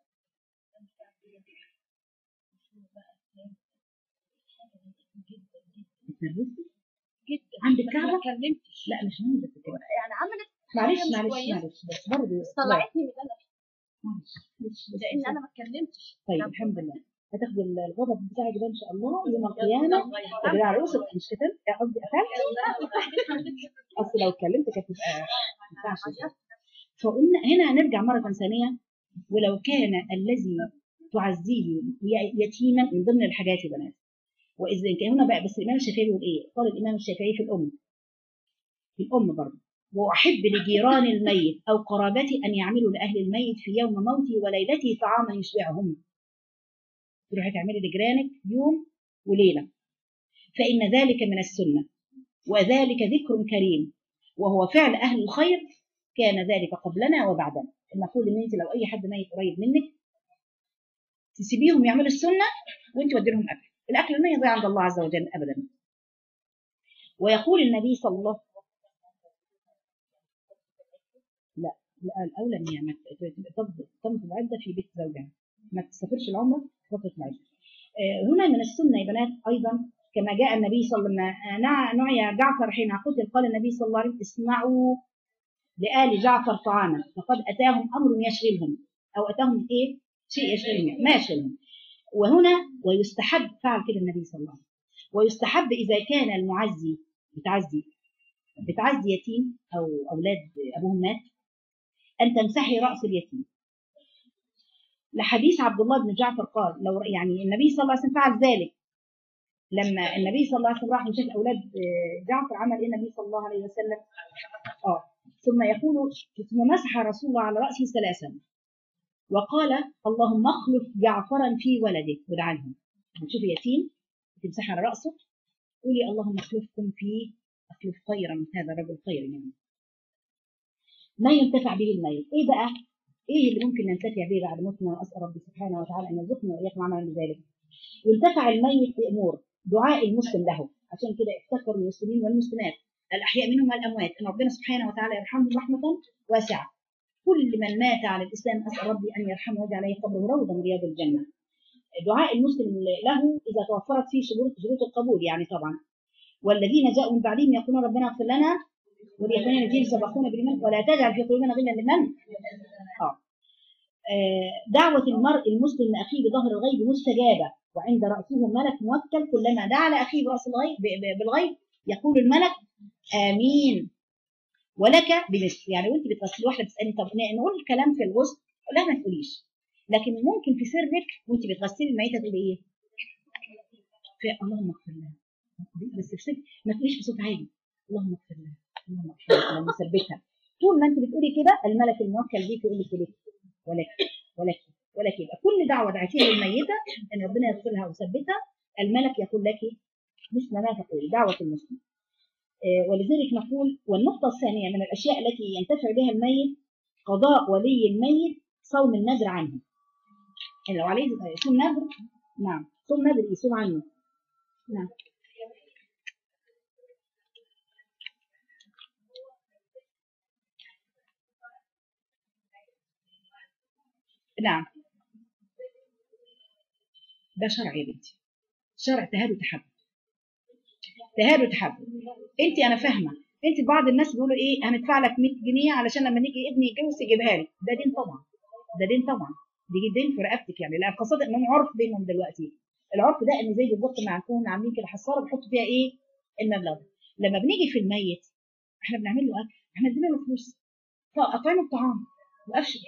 اتنرفزتي جدا عند الكعبه ما كلمتش لا مش مهم بس كده يعني عملت معلش حاجة مش معلش كويسة. معلش بس برضه طلعتني من اللي انا فيه معلش معلش بس لان بس- انا ما اتكلمتش طيب طب الحمد لله هتاخدي الغضب بتاعك ده ان شاء الله يوم القيامه تجري على رؤوسك مش كده قصدي قفلت اصل لو اتكلمت كانت تبقى ما ينفعش فقلنا هنا هنرجع مره ثانيه ولو كان الذي تعزيه ي- يتيما من ضمن الحاجات يا بنات واذا كان هنا بقى بس الامام الشافعي بيقول ايه؟ قال الامام الشافعي في الام في الام برضه واحب لجيران الميت او قرابتي ان يعملوا لاهل الميت في يوم موته وليلته طعاما يشبعهم تروحي تعملي لجيرانك يوم وليله فان ذلك من السنه وذلك ذكر كريم وهو فعل اهل الخير كان ذلك قبلنا وبعدنا المفروض ان انت لو اي حد ميت قريب منك تسيبيهم يعملوا السنه وانت ودي لهم اكل الاكل ما يضيع عند الله عز وجل ابدا ويقول النبي صلى الله عليه وسلم لا لا الاولى ان هي ما ت- تضبط تمضي العده في بيت زوجها ما تسافرش العمره فتره العده آه، هنا من السنه يا بنات ايضا كما جاء النبي صلى الله عليه وسلم نع- نعي جعفر حين قتل قال النبي صلى الله عليه وسلم اصنعوا لآل جعفر طعاما فقد أتاهم أمر يشغلهم أو أتاهم إيه شيء يشغلهم ما يشغلهم وهنا ويستحب فعل كده النبي صلى الله عليه وسلم ويستحب إذا كان المعزي بتعزي بتعزي يتيم أو أولاد أبوهم مات أن تمسحي رأس اليتيم لحديث عبد الله بن جعفر قال لو يعني النبي صلى الله عليه وسلم فعل ذلك لما النبي صلى الله عليه وسلم راح يشوف اولاد آه، جعفر عمل ايه النبي صلى الله عليه وسلم؟ اه ثم يقول ثم مسح رسول الله على راسه ثلاثا وقال اللهم اخلف جعفرا في ولده ودعا لهم تشوفي يتيم تمسحي على راسه قولي اللهم اخلفكم في اخلف خيرا من هذا الرجل خيرا يعني ما ينتفع به الميت ايه بقى ايه اللي ممكن ننتفع به بعد موتنا واسال ربي سبحانه وتعالى ان يرزقنا واياكم عملا بذلك ينتفع الميت بامور دعاء المسلم له عشان كده افتكر المسلمين والمسلمات الاحياء منهم والاموات ان ربنا سبحانه وتعالى يرحمهم رحمه واسعه كل من مات على الاسلام اسال ربي ان يرحمه ويجعل عليه قبره روضه من رياض الجنه دعاء المسلم له اذا توفرت فيه شروط شروط القبول يعني طبعا والذين جاءوا من بعدهم يقولون ربنا اغفر لنا ولإخواننا الذين سبقونا بالإيمان ولا تجعل في قلوبنا غلا لمن آه. آه، دعوة المرء المسلم لأخيه بظهر الغيب مستجابة وعند رأسه ملك موكل كلما دعا لأخيه برأس الغيب ب- ب- بالغيب يقول الملك آمين ولك بمثل يعني وانت بتغسلي واحده بتسالني طب نقول الكلام في الغسل لا ما تقوليش لكن ممكن في سرك وانت بتغسلي الميته تقولي ايه؟ في اللهم اغفر لها بس في سر ما تقوليش بصوت عالي اللهم اغفر لها اللهم اغفر لها اللهم ثبتها طول ما انت بتقولي كده الملك الموكل بيك يقول لك ولك ولك ولك ولك يبقى كل دعوه دعيتيها للميته ان ربنا يغفرها ويثبتها الملك يقول لك مثل ما تقول دعوه المسلم آه، ولذلك نقول والنقطة الثانية من الأشياء التي ينتفع بها الميت قضاء ولي الميت صوم النذر عنه يعني لو عليه يصوم نذر نعم صوم نذر يصوم عنه نعم نعم ده شرع يا بنتي شرع تهاد وتحب تهاد وتحب انت انا فاهمه انت بعض الناس بيقولوا ايه هندفع لك 100 جنيه علشان لما نيجي ابني يتجوز تجيبها لي ده دين طبعا ده دين طبعا دي دين في رقبتك يعني لا خاصه انهم عرف بينهم دلوقتي العرف ده ان زي بالظبط ما نكون عاملين كده حصاله بنحط فيها ايه المبلغ ده. لما بنيجي في الميت احنا بنعمل له اكل احنا ادينا له فلوس اطعمه الطعام وافشل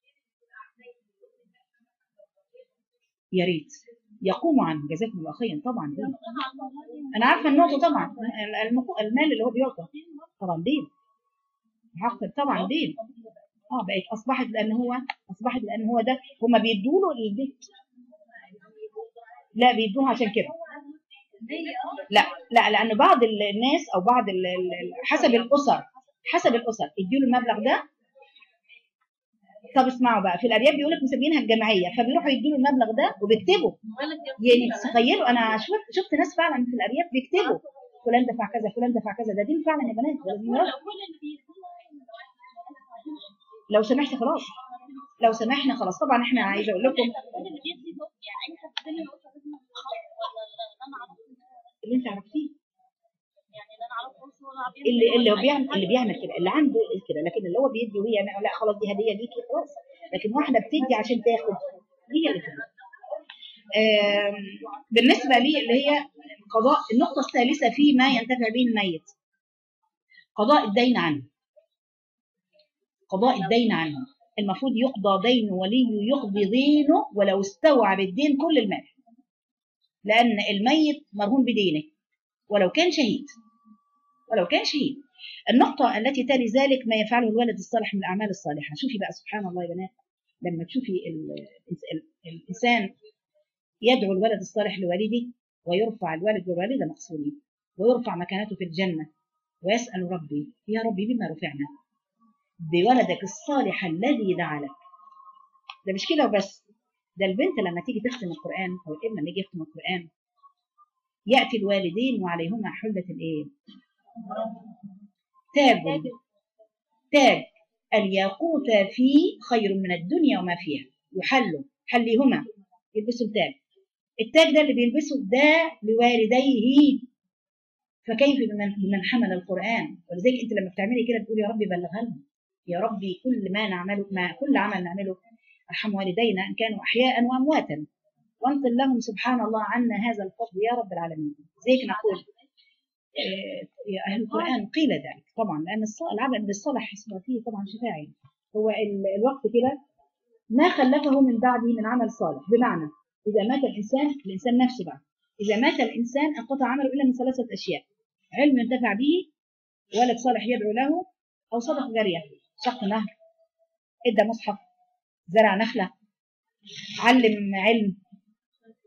يا ريت يقوم عنه جزاكم الله خيرا طبعا دين انا عارفه النقطه طبعا المق- المال اللي هو بيعطى طبعا دين حق طبعا دين اه بقت اصبحت لان هو اصبحت لان هو ده هما بيدوا له البيت لا بيدوها عشان كده لا لا لان بعض ال- الناس او بعض ال- ال- ال- حسب الاسر حسب الاسر يديله المبلغ ده طب اسمعوا بقى في الارياف بيقول لك مسمينها الجمعيه فبيروحوا يدوا المبلغ ده وبيكتبوا يعني تخيلوا انا شفت شفت ناس فعلا في الارياف بيكتبوا فلان دفع كذا فلان دفع كذا ده دين فعلا يا بنات ده دين رب. لو سمحت خلاص لو سمحنا خلاص طبعا احنا عايزه اقول لكم اللي انت عرفتيه اللي اللي هو بيعمل اللي بيعمل كده اللي عنده كده لكن اللي هو بيدي وهي لا خلاص دي هديه ليكي خلاص لكن واحده بتدي عشان تاخد هي اللي كده آم، بالنسبه لي اللي هي قضاء النقطه الثالثه في ما ينتفع به الميت قضاء الدين عنه قضاء الدين عنه المفروض يقضى دين ولي يقضي دينه ولو استوعب الدين كل المال لأن الميت مرهون بدينه ولو كان شهيد ولو كان شهيد النقطة التي تلي ذلك ما يفعله الولد الصالح من الأعمال الصالحة شوفي بقى سبحان الله يا بنات لما تشوفي ال- ال- الإنسان يدعو الولد الصالح لوالده ويرفع الولد والوالدة مقصودين ويرفع مكانته في الجنة ويسأل ربي يا ربي بما رفعنا بولدك الصالح الذي دعا لك ده مش كده وبس ده البنت لما تيجي تختم القرآن أو الابن لما يجي يختم القرآن يأتي الوالدين وعليهما حلة الإيه؟ تاج تاج الياقوت فيه خير من الدنيا وما فيها يحل حليهما يلبسوا التاج التاج ده اللي بيلبسه ده لوالديه فكيف بمن, بمن حمل القرآن ولذلك انت لما بتعملي كده بتقولي يا ربي بلغها لهم يا ربي كل ما نعمله ما كل عمل نعمله ارحم والدينا ان كانوا احياء وامواتا وانقل لهم سبحان الله عنا هذا الفضل يا رب العالمين زيك نقول آه، يا اهل القران قيل ذلك طبعا لان الص- العمل بالصالح فيه طبعا شفاعي هو ال- الوقت كده ما خلفه من بعده من عمل صالح بمعنى اذا مات الانسان الانسان نفسه بقى اذا مات الانسان انقطع عمله الا من ثلاثه اشياء علم ينتفع به ولد صالح يدعو له او صدقه جاريه شق نهر ادى مصحف زرع نخله علم علم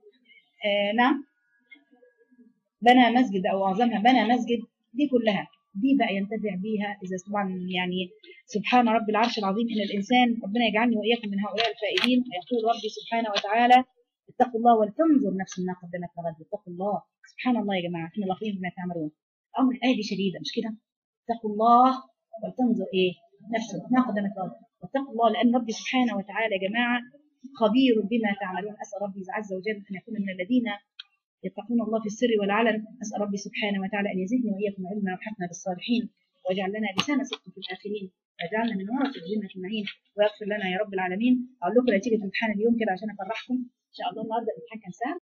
آه نعم بنى مسجد او اعظمها بنى مسجد دي كلها دي بقى ينتفع بيها اذا طبعا يعني سبحان رب العرش العظيم ان الانسان ربنا يجعلني واياكم من هؤلاء الفائزين يقول ربي سبحانه وتعالى اتقوا الله ولتنظر نفس ما قدمت لغد اتقوا الله سبحان الله يا جماعه ان الله خبير بما تعملون امر الايه دي شديده مش كده اتقوا الله ولتنظر ايه نفسه ما قدمت لغد واتقوا الله لان ربي سبحانه وتعالى يا جماعه خبير بما تعملون اسال ربي عز وجل ان يكون من الذين يتقون الله في السر والعلن أسأل ربي سبحانه وتعالى أن يزيدني وإياكم علما وحفنا بالصالحين واجعل لنا لسان صدق في الآخرين واجعلنا من ورثة جنة النعيم ويغفر لنا يا رب العالمين أقول لكم نتيجة امتحان اليوم كده عشان أفرحكم إن شاء الله النهارده الامتحان كان سهل